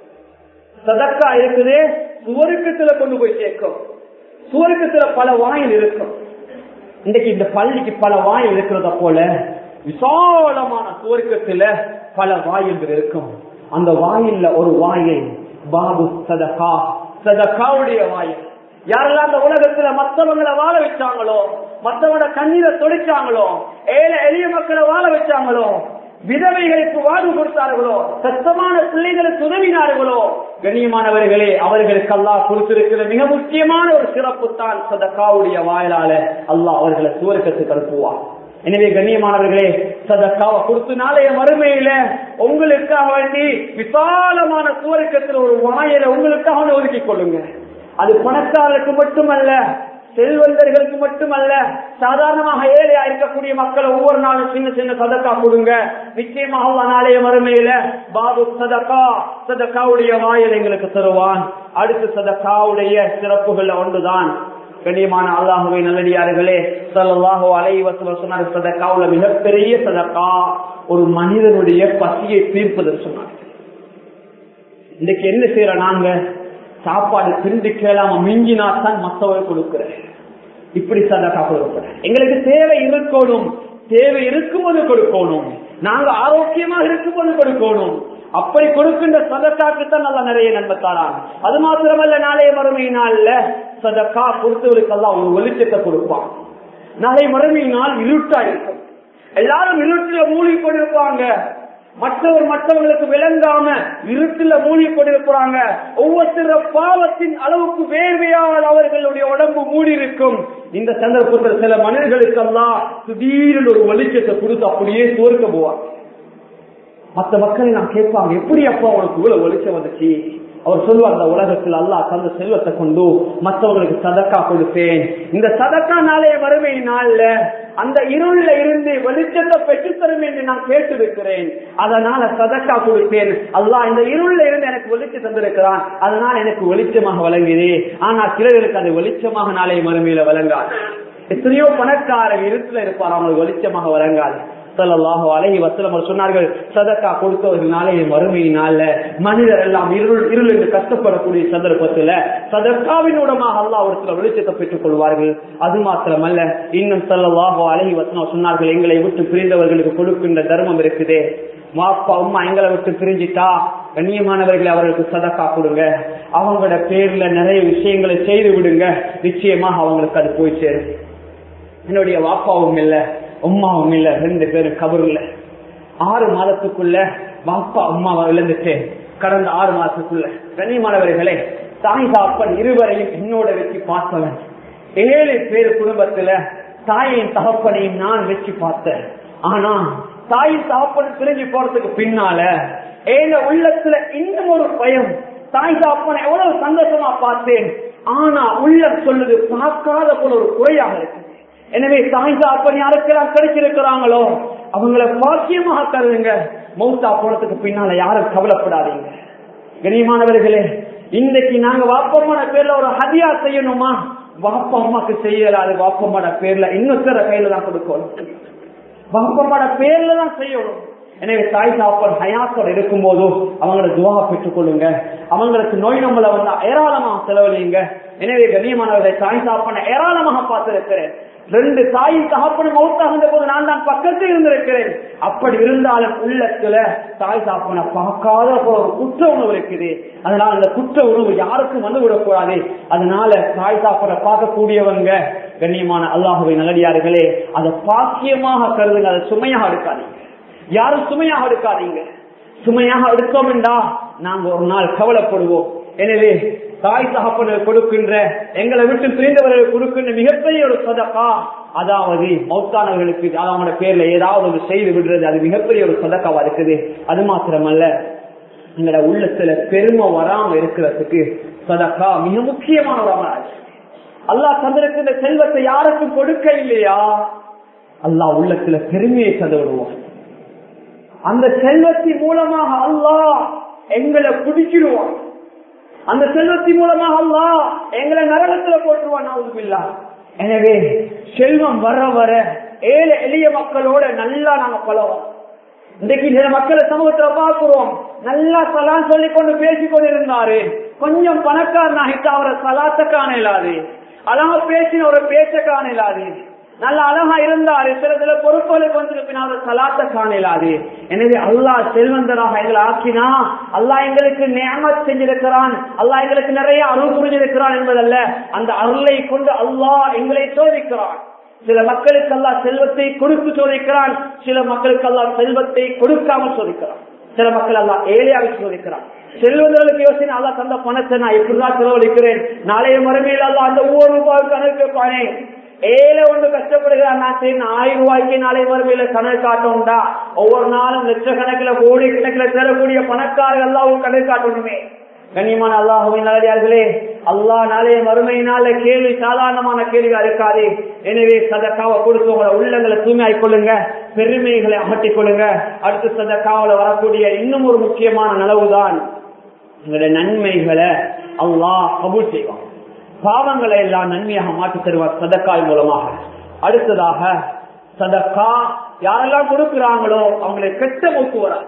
சதக்கா இருக்குது சுவருக்கத்துல கொண்டு போய் சேர்க்கும் சுவருக்கத்துல பல வாயில் இருக்கும் இன்றைக்கு இந்த பள்ளிக்கு பல வாயில் இருக்கிறத போல விசாலமான சுவர்க்கத்துல பல வாயில்கள் இருக்கும் அந்த வாயில்ல ஒரு வாயில் பாபு சதகா சதகாவுடைய வாயில் யாரெல்லாம் அந்த உலகத்துல மத்தவங்களை வாழ வச்சாங்களோ மத்தவங்கள கண்ணீரை தொடிச்சாங்களோ ஏழை எளிய மக்களை வாழ வச்சாங்களோ விதவைகளுக்கு வாழ்வு கொடுத்தார்களோ சத்தமான பிள்ளைகளுக்கு உதவினார்களோ கண்ணியமானவர்களே அவர்களுக்கு அல்லாஹ் கொடுத்திருக்கிற மிக முக்கியமான ஒரு சிறப்பு தான் சதக்காவுடைய வாயிலால அல்லாஹ் அவர்களை சுவர்க்கத்துக்கு அனுப்புவார் எனவே கண்ணியமானவர்களே சதக்காவை கொடுத்து நாளைய மறுமையில உங்களுக்காக வேண்டி விசாலமான சுவர்க்கத்தில் ஒரு வாயில உங்களுக்காக ஒதுக்கிக் கொள்ளுங்க அது பணக்காரருக்கு மட்டுமல்ல செல்வந்தர்களுக்கு மட்டுமல்ல சாதாரணமாக ஏழையா இருக்கக்கூடிய மக்கள் ஒவ்வொரு நாளும் சின்ன சின்ன சதக்கா கொடுங்க நிச்சயமாக நாளைய மறுமையில பாபு சதக்கா சதக்காவுடைய வாயில் எங்களுக்கு தருவான் அடுத்து சதக்காவுடைய சிறப்புகள் ஒன்றுதான் கண்ணியமான அல்லாஹுவை நல்லடியார்களே சல்லாஹோ அலைவசல சொன்னார் சதக்காவுல மிகப்பெரிய சதக்கா ஒரு மனிதனுடைய பசியை தீர்ப்பது சொன்னார் இன்னைக்கு என்ன செய்யற நாங்க சாப்பாடு திண்டு கேளாம மிஞ்சினா தான் மத்தவர்கள் கொடுக்கிறேன் இப்படி சதக்கா கொடுக்கிறேன் எங்களுக்கு தேவை இருக்கணும் தேவை இருக்கும்போது கொடுக்கணும் நாங்க ஆரோக்கியமா இருக்கும்போது கொடுக்கணும் அப்படி கொடுக்கின்ற சதக்காக்கு தான் நல்லா நிறைய நன்மை தாராங்க அது மாத்திரமல்ல நாளைய மறுமை நாள்ல சதக்கா கொடுத்தவருக்கெல்லாம் ஒரு வெளிச்சத்தை கொடுப்பான் நாளை மறுமை நாள் இருட்டா இருக்கும் எல்லாரும் இருட்டுல மூழ்கி கொண்டிருப்பாங்க மற்றவர் மற்றவங்களுக்கு விளங்காம இருட்டுல மூழ்கி கொண்டிருக்கிறாங்க ஒவ்வொருத்தர பாவத்தின் அளவுக்கு வேர்வையால் அவர்களுடைய உடம்பு மூடி இருக்கும் இந்த சந்தர்ப்பத்தில் சில மனிதர்களுக்கெல்லாம் திடீரென்று ஒரு வெளிச்சத்தை கொடுத்து அப்படியே சோர்க்க போவாங்க மற்ற மக்கள் நான் கேட்பாங்க எப்படி அப்பா அவனுக்கு இவ்வளவு வெளிச்சம் வந்துச்சு அவர் சொல்லுவார் அந்த உலகத்தில் அல்லாஹ் தந்த செல்வத்தை கொண்டு மற்றவங்களுக்கு சதக்கா கொடுப்பேன் இந்த சதக்கா நாளைய வறுமை நாள்ல அந்த இருள்ல இருந்து வெளிச்சத்தை பெற்றுத்தரும் என்று நான் கேட்டிருக்கிறேன் அதனால சதக்கா கொடுப்பேன் அல்லாஹ் இந்த இருள்ல இருந்து எனக்கு வெளிச்சம் தந்திருக்கிறான் அதனால் எனக்கு வெளிச்சமாக வழங்குது ஆனா சிலருக்கு அது வெளிச்சமாக நாளைய மறுமையில வழங்காது எத்தனையோ பணக்காரர் இருட்டுல இருப்பார் அவங்களுக்கு வெளிச்சமாக வழங்காது சல்லாஹு அலஹி வசலம் சொன்னார்கள் சதக்கா கொடுத்தவர்கள் நாளைய மறுமையினால மனிதர் எல்லாம் இருள் இருள் என்று கஷ்டப்படக்கூடிய சந்தர்ப்பத்துல சதக்காவின் மூலமாக அல்லாஹ் ஒரு சில வெளிச்சத்தை பெற்றுக் கொள்வார்கள் அது மாத்திரமல்ல இன்னும் சல்லாஹு அலஹி வசனம் சொன்னார்கள் எங்களை விட்டு பிரிந்தவர்களுக்கு கொடுக்கின்ற தர்மம் இருக்குதே மாப்பா அம்மா எங்களை விட்டு பிரிஞ்சிட்டா கண்ணியமானவர்களை அவர்களுக்கு சதக்கா கொடுங்க அவங்களோட பேர்ல நிறைய விஷயங்களை செய்து விடுங்க நிச்சயமாக அவங்களுக்கு அது போய் சேரும் என்னுடைய வாப்பாவும் இல்ல உமாவும் இல்ல ரெண்டு பேரும் கபருல ஆறு மாதத்துக்குள்ள வாப்பா அம்மாவை இழந்துட்டு கடந்த ஆறு மாதத்துக்குள்ள கண்ணியமானவர்களே தாய் தாப்பன் இருவரையும் என்னோட வச்சு பார்த்தவன் ஏழு பேர் குடும்பத்துல தாயின் தகப்பனையும் நான் வச்சு பார்த்தேன் ஆனா தாய் தகப்பன் பிரிஞ்சு போறதுக்கு பின்னால ஏன உள்ளத்துல இன்னும் ஒரு பயம் தாய் தாப்பனை எவ்வளவு சந்தோஷமா பார்த்தேன் ஆனா உள்ளம் சொல்லுது பார்க்காத போல ஒரு குறையாக இருக்கு எனவே தாய் தாப்பன் யாருக்கெல்லாம் கிடைச்சிருக்கிறாங்களோ அவங்கள பாக்கியமாக கருதுங்க மௌத்தா போனதுக்கு பின்னால யாரும் கவலைப்படாதீங்க கனியமானவர்களே இன்னைக்கு நாங்க வாப்பம்மான பேர்ல ஒரு ஹதியா செய்யணுமா வாப்பா அம்மாக்கு செய்யலாது வாப்பம்மாட பேர்ல இன்னொருத்தர கையில தான் கொடுக்கணும் வாப்பம்மாட பேர்ல தான் செய்யணும் எனவே தாய் சாப்பாடு ஹயாத்தோட இருக்கும் போதோ அவங்களோட துவா பெற்றுக் கொள்ளுங்க அவங்களுக்கு நோய் நம்மள வந்தா ஏராளமாக செலவழியுங்க எனவே கண்ணியமானவர்களை தாய் சாப்பாடு ஏராளமாக பார்த்திருக்கிறேன் ரெண்டு தாயும் தகப்பனும் மௌத்தாகின்ற போது நான் தான் பக்கத்தில் இருந்திருக்கிறேன் அப்படி இருந்தாலும் உள்ளத்துல தாய் தகப்பனை பார்க்காத ஒரு குற்ற உணவு இருக்குது அதனால அந்த குற்ற உணவு யாருக்கும் வந்து விடக்கூடாது அதனால தாய் தகப்பனை பார்க்கக்கூடியவங்க கண்ணியமான அல்லாஹுவை நல்லடியார்களே அதை பாக்கியமாக கருதுங்க அதை சுமையாக எடுக்காதீங்க யாரும் சுமையாக எடுக்காதீங்க சுமையாக எடுத்தோம் என்றா நாங்க ஒரு நாள் கவலைப்படுவோம் எனவே தாய் தகப்பனர் கொடுக்கின்ற எங்களை விட்டு பிரிந்தவர்கள் கொடுக்கின்ற மிகப்பெரிய ஒரு சதக்கா அதாவது மௌத்தானவர்களுக்கு அவங்களோட பேர்ல ஏதாவது ஒரு செய்து விடுறது அது மிகப்பெரிய ஒரு சதக்காவா இருக்குது அது மாத்திரமல்ல எங்களோட உள்ளத்துல பெருமை வராம இருக்கிறதுக்கு சதக்கா மிக முக்கியமான ஒரு அமராஜ் அல்லாஹ் தந்திருக்கின்ற செல்வத்தை யாருக்கும் கொடுக்க இல்லையா அல்லாஹ் உள்ளத்துல பெருமையை தந்து விடுவான் அந்த செல்வத்தின் மூலமாக அல்லாஹ் எங்களை பிடிச்சிடுவான் அந்த செல்வத்தின் மூலமாக அல்லாஹ் எங்களை நரகத்துல போட்டுருவான் நாவுதுபில்லா எனவே செல்வம் வர வர ஏழை எளிய மக்களோட நல்லா நாங்க பழவோம் இன்றைக்கு சில மக்களை சமூகத்துல பார்க்கிறோம் நல்லா சலான் சொல்லி கொண்டு பேசிக்கொண்டு இருந்தாரு கொஞ்சம் பணக்காரனாகிட்டு அவரை சலாத்த காண இயலாது அழகா பேசின ஒரு பேச்ச காண இயலாது நல்ல அழகா இருந்தாரு சில சில பொறுப்புகளுக்கு வந்து பின்னால் சலாத்த காணலாது எனவே அல்லாஹ் செல்வந்தராக எங்களை ஆக்கினா அல்லாஹ் எங்களுக்கு நியமத் செஞ்சிருக்கிறான் அல்லாஹ் எங்களுக்கு நிறைய அருள் புரிஞ்சிருக்கிறான் என்பதல்ல அந்த அருளை கொண்டு அல்லாஹ் எங்களை சோதிக்கிறான் சில மக்களுக்கு அல்லாஹ் செல்வத்தை கொடுத்து சோதிக்கிறான் சில மக்களுக்கு அல்லாஹ் செல்வத்தை கொடுக்காமல் சோதிக்கிறான் சில மக்கள் எல்லாம் ஏழையாக சோதிக்கிறான் செல்வந்தர்களுக்கு யோசனை அல்லா தந்த பணத்தை நான் எப்படிதான் செலவழிக்கிறேன் நாளைய மறுமையில் அல்ல அந்த ஒவ்வொரு ரூபாய்க்கு கணக்கு ஏழை ஒன்று கஷ்டப்படுகிறார் நான் சரி ஆயிரம் ரூபாய்க்கு நாளை மறுமையில கணக்கு காட்டணும்டா ஒவ்வொரு நாளும் லட்சக்கணக்கில் கோடி கணக்கில் தரக்கூடிய பணக்காரர்கள் எல்லாம் கணக்கு காட்டணுமே கண்ணியமான அல்லாஹுவின் நல்லடியார்களே அல்லாஹ் நாளைய மறுமையினால கேள்வி சாதாரணமான கேள்வியா இருக்காது எனவே சதக்காவை கொடுத்து உங்களை உள்ளங்களை தூய்மையாய் கொள்ளுங்க பெருமைகளை அகற்றிக் கொள்ளுங்க அடுத்து சதக்காவில வரக்கூடிய இன்னும் ஒரு முக்கியமான நலவுதான் உங்களுடைய நன்மைகளை அல்லாஹ் கபூல் செய்வான் பாவங்களை எல்லாம் நன்மையாக மாற்றி தருவார் சதக்காய் மூலமாக அடுத்ததாக சதக்கா யாரெல்லாம் கொடுக்கிறாங்களோ அவங்களை கெட்ட மூத்து வராது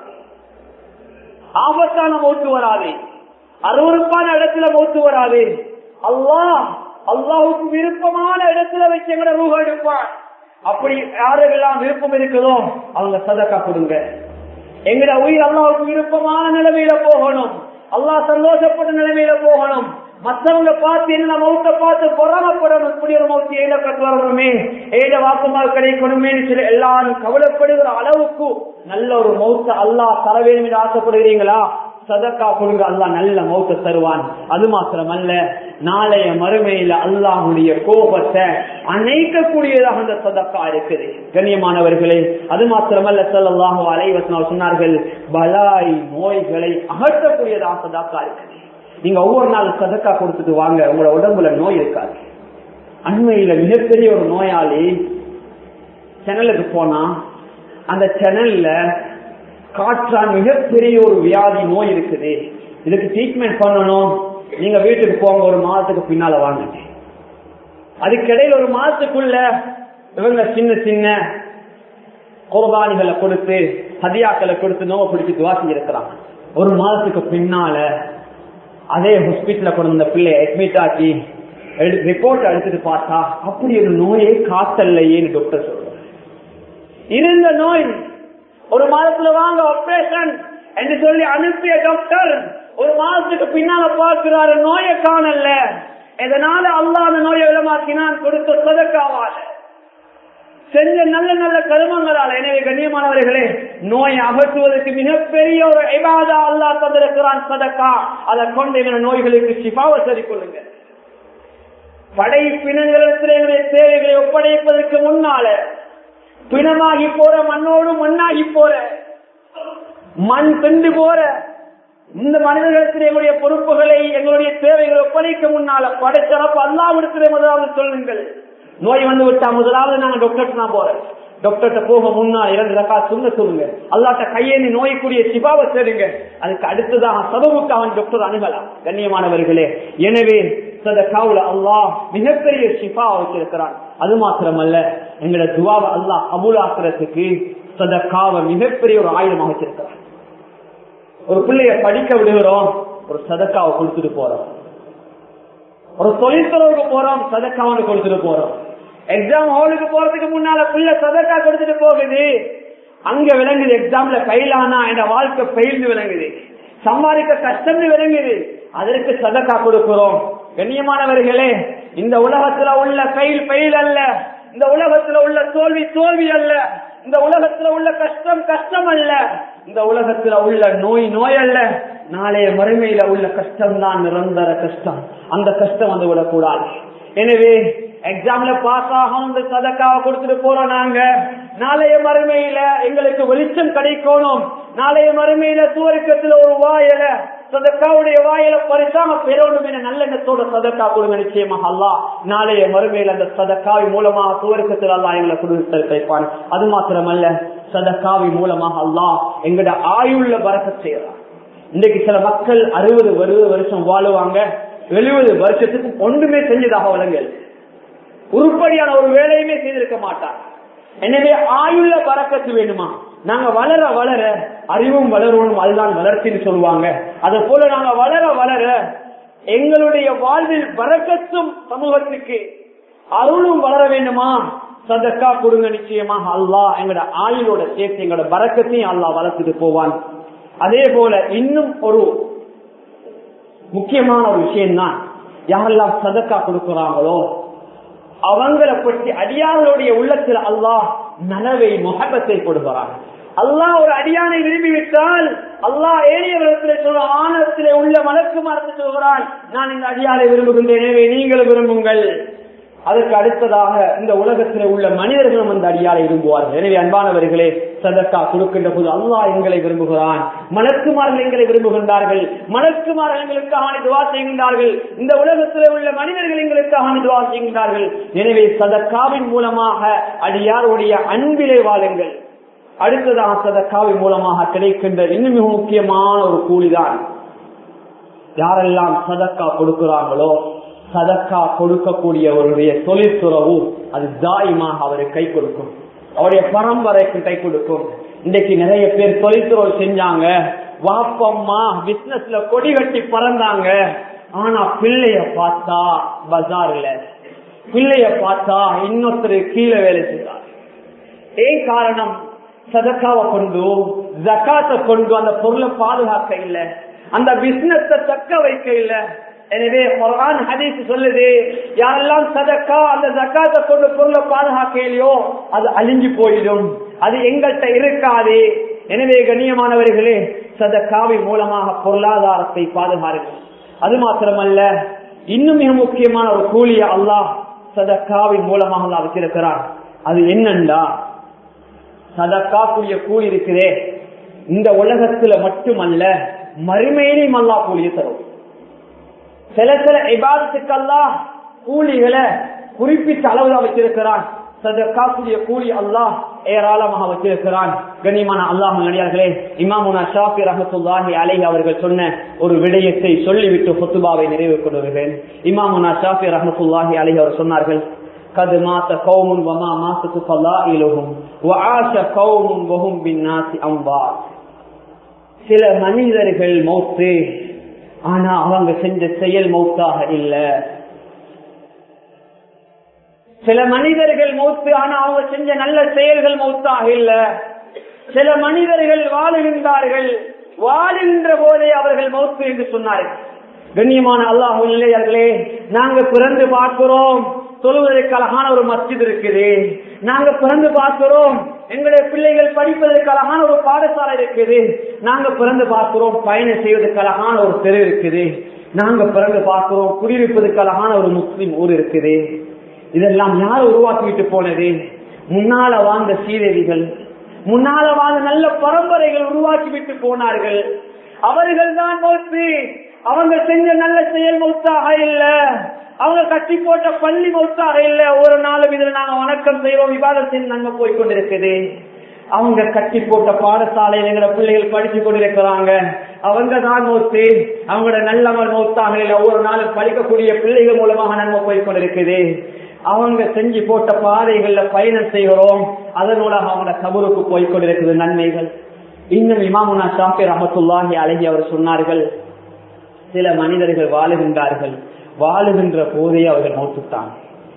ஆபத்தான மூத்து வராது அருவறுப்பான இடத்துல மூத்து வராது அல்லாஹ் அல்லாஹுக்கு விருப்பமான இடத்துல வச்சு எங்களை ரூபா எடுப்பான் அப்படி யாருக்கெல்லாம் விருப்பம் இருக்குதோ அவங்க சதக்கா கொடுங்க எங்கட உயிர் அல்லாவுக்கு விருப்பமான நிலைமையில போகணும் அல்லாஹ் சந்தோஷப்பட்ட நிலைமையில போகணும் மற்றவங்க பார்த்து என்ன மௌத்த பார்த்து பொறாமப்படணும் இப்படி ஒரு மௌத்தி ஏழை கட்டு வரணுமே ஏழை வாக்குமாக கிடைக்கணுமே சொல்லி எல்லாரும் கவலைப்படுகிற அளவுக்கு நல்ல ஒரு மௌத்த அல்லாஹ் தர வேண்டும் என்று ஆசைப்படுகிறீங்களா சதக்கா கொடுங்க அல்லா நல்ல மௌத்த தருவான் அது மாத்திரமல்ல நாளைய மறுமையில அல்லாஹுடைய கோபத்தை அணைக்கக்கூடியதாக அந்த சதக்கா இருக்குது கண்ணியமானவர்களே அது மாத்திரமல்ல சொல்லல்லாஹு அலைவசனால் சொன்னார்கள் பலாய் நோய்களை அகற்றக்கூடியதாக சதக்கா இருக்குது நீங்க ஒவ்வொரு நாள் சதக்கா கொடுத்துட்டு வாங்க உங்களோட உடம்புல நோய் இருக்காது அண்மையில மிகப்பெரிய ஒரு நோயாளி செனலுக்கு போனா அந்த செனல்ல காற்றான் மிகப்பெரிய ஒரு வியாதி நோய் இருக்குது இதுக்கு ட்ரீட்மெண்ட் பண்ணணும் நீங்க வீட்டுக்கு போங்க ஒரு மாதத்துக்கு பின்னால வாங்க அதுக்கிடையில் ஒரு மாதத்துக்குள்ள இவங்க சின்ன சின்ன குர்பானிகளை கொடுத்து ஹதியாக்களை கொடுத்து நோவை பிடிச்சி துவா செஞ்சிருக்கிறாங்க ஒரு மாதத்துக்கு பின்னால அதே ஹாஸ்பிட்டல கொண்டு வந்த பிள்ளைய அட்மிட் ஆக்கி ரிப்போர்ட் எடுத்துட்டு பார்த்தா அப்படி ஒரு நோயே காத்தல்லையேன்னு டாக்டர் சொல்றாரு இருந்த நோய் ஒரு மாதத்துல வாங்க ஆபரேஷன் என்று சொல்லி அனுப்பிய டாக்டர் ஒரு மாதத்துக்கு பின்னால பார்க்கிறாரு நோயை காணல இதனால அல்லா அந்த நோயை விளமாக்கினான் கொடுத்த சதக்காவால செஞ்ச நல்ல நல்ல கருமங்களால் எனவே கண்ணியமானவர்களே நோயை அகற்றுவதற்கு மிகப்பெரிய ஒரு இபாதா அல்லா தந்திருக்கிறான் சதக்கா அதை கொண்டு எங்க நோய்களுக்கு சிபாவை சரி கொள்ளுங்க படைப்பினங்களிடத்தில் எங்களுடைய தேவைகளை ஒப்படைப்பதற்கு முன்னால பிணமாகி போற மண்ணோடு மண்ணாகி போற மண் திண்டு போற இந்த மனிதர்களிடத்தில் எங்களுடைய பொறுப்புகளை எங்களுடைய தேவைகளை ஒப்படைக்க முன்னால படைச்சரப்பு அல்லாவிடத்திலே முதலாவது சொல்லுங்கள் நோய் வந்து விட்டா முதலாவது நாங்க டாக்டர் தான் போறேன் டாக்டர்கிட்ட போக முன்னால் இரண்டு ரக்கா சுண்ண சொல்லுங்க அல்லாட்ட கையேந்தி நோய்க்குரிய சிபாவை சேருங்க அதுக்கு அடுத்ததாக சபவுக்கு அவன் டாக்டர் அணுகலாம் கண்ணியமானவர்களே எனவே சதக்காவுல அல்லாஹ் மிகப்பெரிய ஷிஃபா வச்சிருக்கிறான் அது மாத்திரமல்ல எங்களோட துவாவை அல்லாஹ் அபுலாக்குறதுக்கு சதக்காவை மிகப்பெரிய ஒரு ஆயுதமாக வச்சிருக்கிறான் ஒரு பிள்ளைய படிக்க விடுகிறோம் ஒரு சதக்காவை கொடுத்துட்டு போறோம் ஒரு தொழில்துறவுக்கு போறோம் சதக்காவனு கொடுத்துட்டு போறோம் எக்ஸாம் ஹாலுக்கு போறதுக்கு முன்னால புள்ள சதக்கா கொடுத்துட்டு போகுது அங்க விளங்குது எக்ஸாம்ல ஃபெயில் ஆனா என் வாழ்க்கை ஃபெயில்னு விளங்குது சம்பாதிக்க கஷ்டம்னு விளங்குது அதற்கு சதக்கா கொடுக்கிறோம் கண்ணியமானவர்களே இந்த உலகத்துல உள்ள ஃபெயில் ஃபெயில் அல்ல இந்த உலகத்துல உள்ள தோல்வி தோல்வி அல்ல இந்த உலகத்துல உள்ள கஷ்டம் கஷ்டம் அல்ல இந்த உலகத்துல உள்ள நோய் நோய் அல்ல நாளைய மறுமையில உள்ள கஷ்டம் தான் நிரந்தர கஷ்டம் அந்த கஷ்டம் வந்து விடக்கூடாது எனவே எக்ஸாம்ல பாஸ் ஆகணும் இந்த சதக்காவை கொடுத்துட்டு போறோம் நாங்க நாளைய மறுமையில எங்களுக்கு வெளிச்சம் கிடைக்கணும் நாளைய மறுமையில சூரியக்கத்துல ஒரு வாயில சதக்காவுடைய வாயில பரிசாம பெறணும் என நல்லெண்ணத்தோட சதக்கா கொடுங்க நிச்சயமாக அல்லா நாளைய மறுமையில அந்த சதக்காவி மூலமாக சூரியக்கத்தில் அல்லா எங்களை கொடுத்து வைப்பான் அது மாத்திரமல்ல சதக்காவி மூலமாக அல்லா எங்கட ஆயுள்ள பறக்க செய்யறான் இன்றைக்கு சில மக்கள் அறுபது அறுபது வருஷம் வாழுவாங்க எழுபது வருஷத்துக்கு ஒன்றுமே செஞ்சதாக வழங்கல் உருப்படியான ஒரு வேலையுமே செய்திருக்க மாட்டார் எனவே ஆயுள்ள பறக்கத்து வேணுமா நாங்க வளர வளர அறிவும் வளரணும் அதுதான் வளர்ச்சின்னு சொல்லுவாங்க அது போல நாங்க வளர வளர எங்களுடைய வாழ்வில் பறக்கத்தும் சமூகத்துக்கு அருளும் வளர வேண்டுமா சதக்கா கொடுங்க நிச்சயமாக அல்லா எங்களோட ஆயுளோட சேர்த்து எங்களோட பறக்கத்தையும் அல்லா வளர்த்துட்டு போவான் அதே போல இன்னும் ஒரு முக்கியமான ஒரு விஷயம் தான் யாரெல்லாம் சதக்கா கொடுக்கிறாங்களோ அவங்களை பற்றி அடியார்களுடைய உள்ளத்தில் அல்லாஹ் நனவை முகபத்தை கொடுக்கிறான் அல்லாஹ் ஒரு அடியானை விரும்பிவிட்டால் அல்லாஹ் ஏழியவரத்தில் சொல்ற ஆணத்திலே உள்ள மலக்கு மரத்து சொல்கிறான் நான் இந்த அடியாரை விரும்புகின்றேன் எனவே நீங்களும் விரும்புங்கள் அதற்கு அடுத்ததாக இந்த உலகத்தில் உள்ள மனிதர்களும் அந்த அடியாரை விரும்புவார்கள் எனவே அன்பானவர்களே சதக்கா கொடுக்கின்ற போது அல்லாஹ் எங்களை விரும்புகிறான் மலக்குமார்கள் எங்களை விரும்புகின்றார்கள் மலக்குமார்கள் எங்களுக்காக துவா செய்கின்றார்கள் இந்த உலகத்தில் உள்ள மனிதர்கள் எங்களுக்காக துவா செய்கின்றார்கள் எனவே சதக்காவின் மூலமாக அடியாருடைய அன்பிலே வாழுங்கள் அடுத்ததாக சதக்காவின் மூலமாக கிடைக்கின்ற இன்னும் மிக முக்கியமான ஒரு கூலிதான் யாரெல்லாம் சதக்கா கொடுக்கிறாங்களோ சதக்கா கொடுக்கக்கூடியவருடைய தொழிற்துறவு அது தாயமாக அவருக்கு கை கொடுக்கும் அவருடைய பரம்பரைக்கு கை கொடுக்கும் இன்றைக்கு நிறைய பேர் தொழில்துறவு செஞ்சாங்க வாப்பம்மா பிசினஸ்ல கொடி கட்டி பறந்தாங்க ஆனா பிள்ளைய பார்த்தா பஜார்ல பிள்ளைய பார்த்தா இன்னொருத்தர் கீழே வேலை செய்றார் ஏன் காரணம் சதக்காவை கொண்டு ஜக்காத்தை கொண்டு அந்த பொருளை பாதுகாக்க இல்ல அந்த பிசினஸ் தக்க வைக்க இல்ல எனவே குரான் ஹதீஸ் சொல்லுது யாரெல்லாம் சதக்கா அந்த ஜக்காத்தை கொண்டு பொருளை பாதுகாக்க இல்லையோ அது அழிஞ்சு போயிடும் அது எங்கள்கிட்ட இருக்காது எனவே கண்ணியமானவர்களே சதக்காவின் மூலமாக பொருளாதாரத்தை பாதுகாருங்கள் அது மாத்திரமல்ல இன்னும் மிக முக்கியமான ஒரு கூலிய அல்லாஹ் சதக்காவின் மூலமாக அல்லாஹ் வச்சிருக்கிறார் அது என்னண்டா சதக்காக்குரிய கூலி இருக்குதே இந்த உலகத்துல மட்டுமல்ல மறுமையிலையும் அல்லா கூலிய தரும் சில சில இபாதத்துக்கெல்லாம் கூலிகளை குறிப்பிட்ட அளவுதான் வச்சிருக்கிறான் சதக்காக்குரிய கூலி அல்லாஹ் ஏராளமாக வச்சிருக்கிறான் கண்ணியமான அல்லாஹ் நடிகார்களே இமாமுனா ஷாஃபி ரஹத்துல்லாஹி அலைஹி அவர்கள் சொன்ன ஒரு விடயத்தை சொல்லிவிட்டு ஹுத்துபாவை நிறைவு கொண்டு வருகிறேன் இமாமுனா ஷாஃபி ரஹத்துல்லாஹி அலைஹி அவர் சொன்னார்கள் قد مات قوم وما ماتت فضائلهم وعاش قوم وهم بالناس اموات சில மனிதர்கள் மௌத்து ஆனா அவங்க செஞ்ச செயல் மௌத்தாக இல்ல சில மனிதர்கள் மௌத்து ஆனா அவங்க செஞ்ச நல்ல செயல்கள் மௌத்தாக இல்ல சில மனிதர்கள் வாழுகின்றார்கள் வாழுகின்ற போதே அவர்கள் மௌத்து என்று சொன்னார்கள் கண்ணியமான அல்லாஹ் இல்லையர்களே நாங்க பிறந்து பார்க்கிறோம் சொல்வதற்கு அழகான ஒரு மஸ்ஜித் இருக்குது நாங்க பிறந்து பார்க்கிறோம் எங்களுடைய பிள்ளைகள் படிப்பதற்கு அழகான ஒரு பாடசாலை இருக்குது நாங்க பிறந்து பார்க்கிறோம் பயணம் செய்வதற்கு அழகான ஒரு தெரு இருக்குது நாங்க பிறந்து பார்க்கிறோம் குடியிருப்பதற்கு அழகான ஒரு முஸ்லிம் ஊர் இருக்குது இதெல்லாம் யார் உருவாக்கிட்டு போனது முன்னால வாழ்ந்த சீதேவிகள் முன்னால வாழ்ந்த நல்ல பரம்பரைகள் உருவாக்கி விட்டு போனார்கள் அவர்கள் தான் மௌத்து அவங்க செஞ்ச நல்ல செயல் மௌத்தாக இல்ல அவங்க கட்டி போட்ட பள்ளி மௌத்தாக இல்ல ஒரு நாளும் இதுல நாங்க வணக்கம் செய்வோம் விவாதத்தின் நன்மை போய் கொண்டிருக்குது அவங்க கட்டி போட்ட பாடசாலையில் எங்களோட பிள்ளைகள் படிச்சு கொண்டிருக்கிறாங்க அவங்க தான் மௌத்து அவங்களோட நல்லவர் மௌத்தாக இல்ல ஒவ்வொரு நாளும் படிக்கக்கூடிய பிள்ளைகள் மூலமாக நன்மை போய் கொண்டிருக்குது அவங்க செஞ்சு போட்ட பாதைகள்ல பயணம் செய்கிறோம் அதனூடாக அவங்க கபருக்கு போய் கொண்டிருக்குது நன்மைகள் இன்னும் இமாமுனா ஷாஃபி ரஹத்துல்லாஹி அழகி அவர் சொன்னார்கள் சில மனிதர்கள் வாழுகின்றார்கள் வாழுகின்ற போதே அவர்கள் மௌத்துத்தான்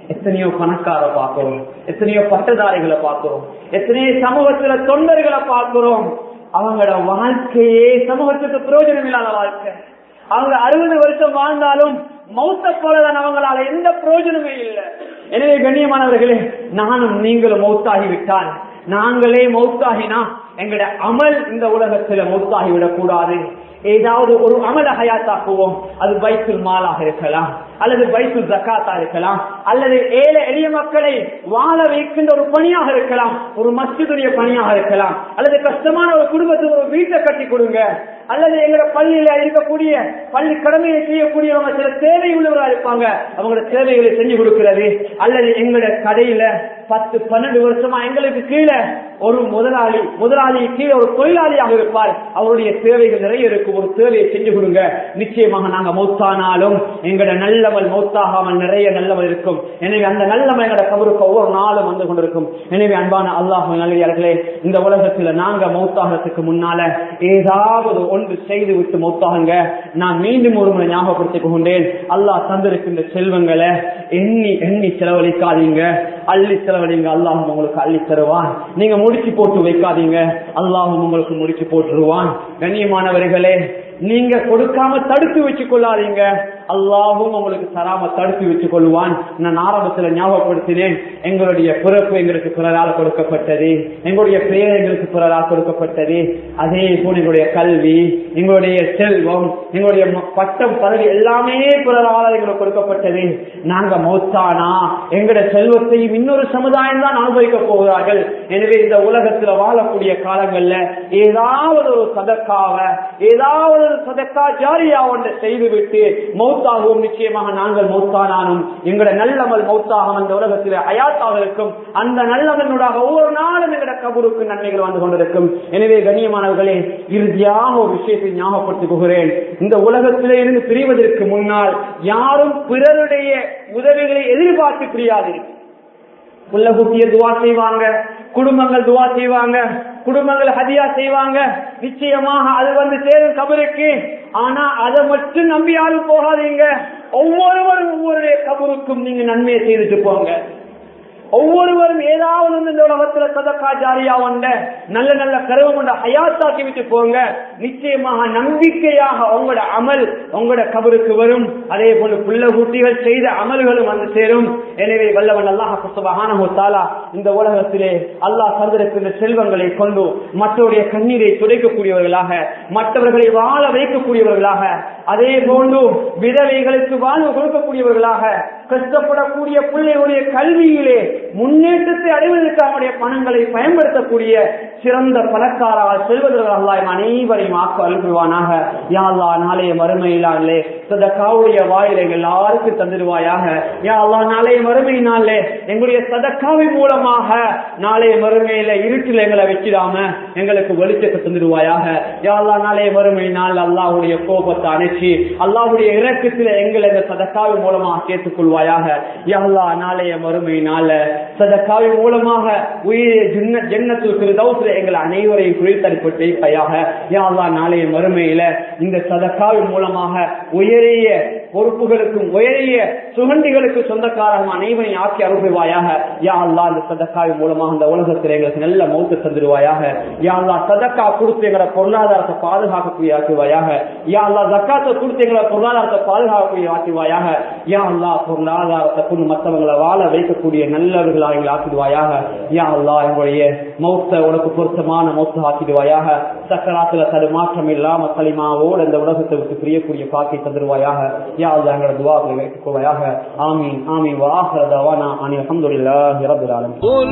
எத்தனையோ பணக்கார பார்க்கிறோம் எத்தனையோ பட்டதாரிகளை பார்க்கிறோம் எத்தனையோ சமூகத்துல தொண்டர்களை பார்க்கிறோம் அவங்களோட வாழ்க்கையே சமூகத்துக்கு பிரயோஜனம் இல்லாத வாழ்க்கை அவங்க அறுபது வருஷம் வாழ்ந்தாலும் மௌத்த போலதான் அவங்களால எந்த பிரயோஜனமே இல்லை எனவே கண்ணியமானவர்களே நானும் நீங்களும் மௌத்தாகிவிட்டால் நாங்களே மௌத்தாகினா எங்கட அமல் இந்த உலகத்துல மௌத்தாகி விடக்கூடாது ஏதாவது ஒரு அமல ஹயாத்தாக்குவோம் அது பைத்துல் மாலாக இருக்கலாம் அல்லது பைத்துல் ஜக்காத்தா இருக்கலாம் அல்லது ஏழை எளிய மக்களை வாழ வைக்கின்ற ஒரு பணியாக இருக்கலாம் ஒரு மஸ்ஜிதுடைய பணியாக இருக்கலாம் அல்லது கஷ்டமான ஒரு குடும்பத்துக்கு ஒரு வீட்டை கட்டி கொடுங்க அல்லது எங்களோட பள்ளியில இருக்கக்கூடிய பள்ளி கடமையை செய்யக்கூடியவங்க சில தேவை உள்ளவராக இருப்பாங்க அவங்களோட தேவைகளை செஞ்சு கொடுக்கிறது அல்லது எங்களோட கடையில பத்து பன்னெண்டு வருஷமா எங்களுக்கு கீழே ஒரு முதலாளி முதலாளி கீழே ஒரு தொழிலாளியாக இருப்பார் அவருடைய தேவைகள் நிறைய இருக்கும் ஒரு தேவையை செஞ்சு கொடுங்க நிச்சயமாக நாங்க மௌத்தானாலும் எங்களோட நல்லவள் மௌத்தாகாமல் நிறைய நல்லவள் இருக்கும் எனவே அந்த நல்லவள் எங்களோட கபருக்கு ஒவ்வொரு நாளும் வந்து கொண்டிருக்கும் எனவே அன்பான அல்லாஹ் நல்லே இந்த உலகத்துல நாங்க மௌத்தாகிறதுக்கு முன்னால ஏதாவது ஒன்று செய்து விட்டு மௌத்தாகுங்க நான் மீண்டும் ஒரு முறை ஞாபகப்படுத்திக் கொண்டேன் அல்லாஹ் தந்திருக்கின்ற செல்வங்களை எண்ணி எண்ணி செலவழிக்காதீங்க அள்ளி செலவழிங்க அல்லாஹும் உங்களுக்கு அள்ளி தருவான் நீங்க முடிச்சு போட்டு வைக்காதீங்க அல்லாஹும் உங்களுக்கு முடிச்சு போட்டுருவான் கண்ணியமானவர்களே நீங்க கொடுக்காம தடுத்து வச்சுக் கொள்ளாதீங்க அல்லாவும் உங்களுக்கு தராம தடுத்து வச்சுக் கொள்வான் நான் ஆரம்பத்துல ஞாபகப்படுத்தினேன் எங்களுடைய பிறப்பு எங்களுக்கு பிறரால் கொடுக்கப்பட்டது எங்களுடைய பெயர் எங்களுக்கு பிறரால் கொடுக்கப்பட்டது அதே போல் எங்களுடைய கல்வி எங்களுடைய செல்வம் எங்களுடைய ம- பட்டம் பதவி எல்லாமே பிறரால் எங்களுக்கு கொடுக்கப்பட்டது நாங்க மௌத்தானா எங்களுடைய செல்வத்தையும் இன்னொரு சமுதாயம் தான் அனுபவிக்க போகிறார்கள் எனவே இந்த உலகத்துல வாழக்கூடிய காலங்கள்ல ஏதாவது ஒரு சதக்காவ ஏதாவது ஒரு சதக்கா ஜாரியா ஒன்றை செய்துவிட்டு மௌத்தாகவும் நிச்சயமாக நாங்கள் மௌத்தானானும் எங்களோட நல்லமல் மௌத்தாகும் அந்த உலகத்தில் அயாத்தாக இருக்கும் அந்த நல்லவனுடாக ஒவ்வொரு நாளும் எங்களோட கபருக்கு நன்மைகள் வந்து கொண்டிருக்கும் எனவே கண்ணியமானவர்களே இறுதியாக ஒரு விஷயத்தை ஞாபகப்படுத்திக் கொள்கிறேன் இந்த உலகத்திலே இருந்து பிரிவதற்கு முன்னால் யாரும் பிறருடைய உதவிகளை எதிர்பார்த்து பிரியாதிருக்கும் புள்ள குட்டிய துவா செய்வாங்க குடும்பங்கள் துவா செய்வாங்க குடும்பங்கள் ஹதியா செய்வாங்க நிச்சயமாக அது வந்து சேரும் கபருக்கு ஆனா அதை மட்டும் நம்பி யாரும் போகாதீங்க ஒவ்வொருவரும் ஒவ்வொருடைய கபருக்கும் நீங்க நன்மையை செய்துட்டு போங்க ஒவ்வொருவரும் ஏதாவது ஒண்ணு இந்த உலகத்துல சதக்கா ஜாரியா வந்த நல்ல நல்ல கருவம் கொண்ட ஹயாத்தாக்கி விட்டு போங்க நிச்சயமாக நம்பிக்கையாக உங்களோட அமல் உங்களோட கபருக்கு வரும் அதே போல புள்ள குட்டிகள் செய்த அமல்களும் வந்து சேரும் எனவே வல்லவன் அல்லாஹ் சுபஹானஹு தஆலா இந்த உலகத்திலே அல்லாஹ் தந்திருக்கின்ற செல்வங்களை கொண்டு மற்றவருடைய கண்ணீரை துடைக்கக்கூடியவர்களாக மற்றவர்களை வாழ வைக்கக்கூடியவர்களாக அதே போன்று விதவைகளுக்கு வாழ்வு கொடுக்கக்கூடியவர்களாக கஷ்டப்படக்கூடிய பிள்ளைகளுடைய கல்வியிலே முன்னேற்றத்தை அடைவதற்கு அவருடைய பணங்களை பயன்படுத்தக்கூடிய சிறந்த பணக்காரால் செல்வதற்காக அனைவரையும் ஆக்க அனுப்புவானாக யா அல்லாஹ் நாளைய மறுமையிலாலே சதக்காவுடைய வாயிலை எல்லாருக்கும் தந்துடுவாயாக யா அல்லாஹ் நாளைய மறுமையினாலே எங்களுடைய சதக்காவின் மூலமாக நாளைய மறுமையில இருட்டில் எங்களை வச்சிடாம எங்களுக்கு வெளிச்சத்தை தந்துடுவாயாக யா அல்லாஹ் நாளைய மறுமையினால் அல்லாஹ்வுடைய கோபத்தை அணைச்சி அல்லாஹ்வுடைய இறக்கத்துல எங்களை இந்த சதக்காவின் மூலமாக சேர்த்துக் கொள்வாயாக யா அல்லாஹ் நாளைய மறுமையினால சதக்காவின் மூலமாக உயிரை ஜென்ன ஜென்னத்தில் திருதௌசில எங்களை அனைவரையும் குறித்தறிப்பட்டு வைப்பாயாக யா அல்லாஹ் நாளைய மறுமையில இந்த சதக்காவின் மூலமாக உயரிய பொறுப்புகளுக்கும் உயரிய சுகண்டிகளுக்கு சொந்தக்காரகம் அனைவரையும் ஆக்கி அருள்வாயாக யா அல்லாஹ் இந்த சதக்காவின் மூலமாக இந்த உலகத்தில் எங்களுக்கு நல்ல மௌத்து தந்துடுவாயாக யா அல்லாஹ் சதக்கா கொடுத்து எங்களை பொருளாதாரத்தை பாதுகாக்கக்கூடிய ஆக்குவாயாக யா அல்லாஹ் ஜக்காத்தை கொடுத்து எங்களை பொருளாதாரத்தை பாதுகாக்கக்கூடிய ஆக்குவாயாக யா அல்லாஹ் பொருளாதாரத்தை கொண்டு மற்றவங்களை வாழ வைக்கக்கூடிய நல்லவர்களாக எங்களை ஆக்கிடுவாயாக யா அல்லாஹ் எங்களுடைய மௌத்த உனக்கு பொருத்தமான மௌத்த ஆக்கிடுவாயாக சக்கராத்துல தடுமாற்றம் இல்லாம களிமாவோடு இந்த உலகத்தை விட்டு பிரியக்கூடிய பாக்கை தந்துடுவாயாக யா அல்லாஹ் எங்களோட துவாக்களை வைத்துக் கொள்வாயாக ஆமீன் ஆமீன் வாஹர தவானா அனி அல்ஹம்துலில்லாஹி ரப்பில் ஆலமீன் قل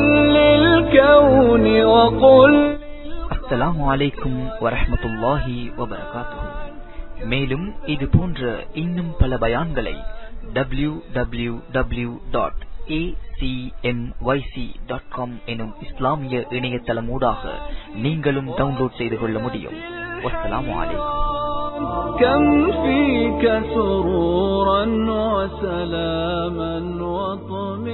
للكون وقل அஸ்ஸலாமு அலைக்கும் வரஹ்மத்துல்லாஹி வபரகாத்துஹு மேலும் இது போன்ற இன்னும் பல பயான்களை W W W dot dot com எனும் இஸ்லாமிய இணையதளமூடாக நீங்களும் டவுன்லோட் செய்து கொள்ள முடியும் வஸ்ஸலாமு அலைக்கும் كم فيك سرورا وسلاما وطمئنا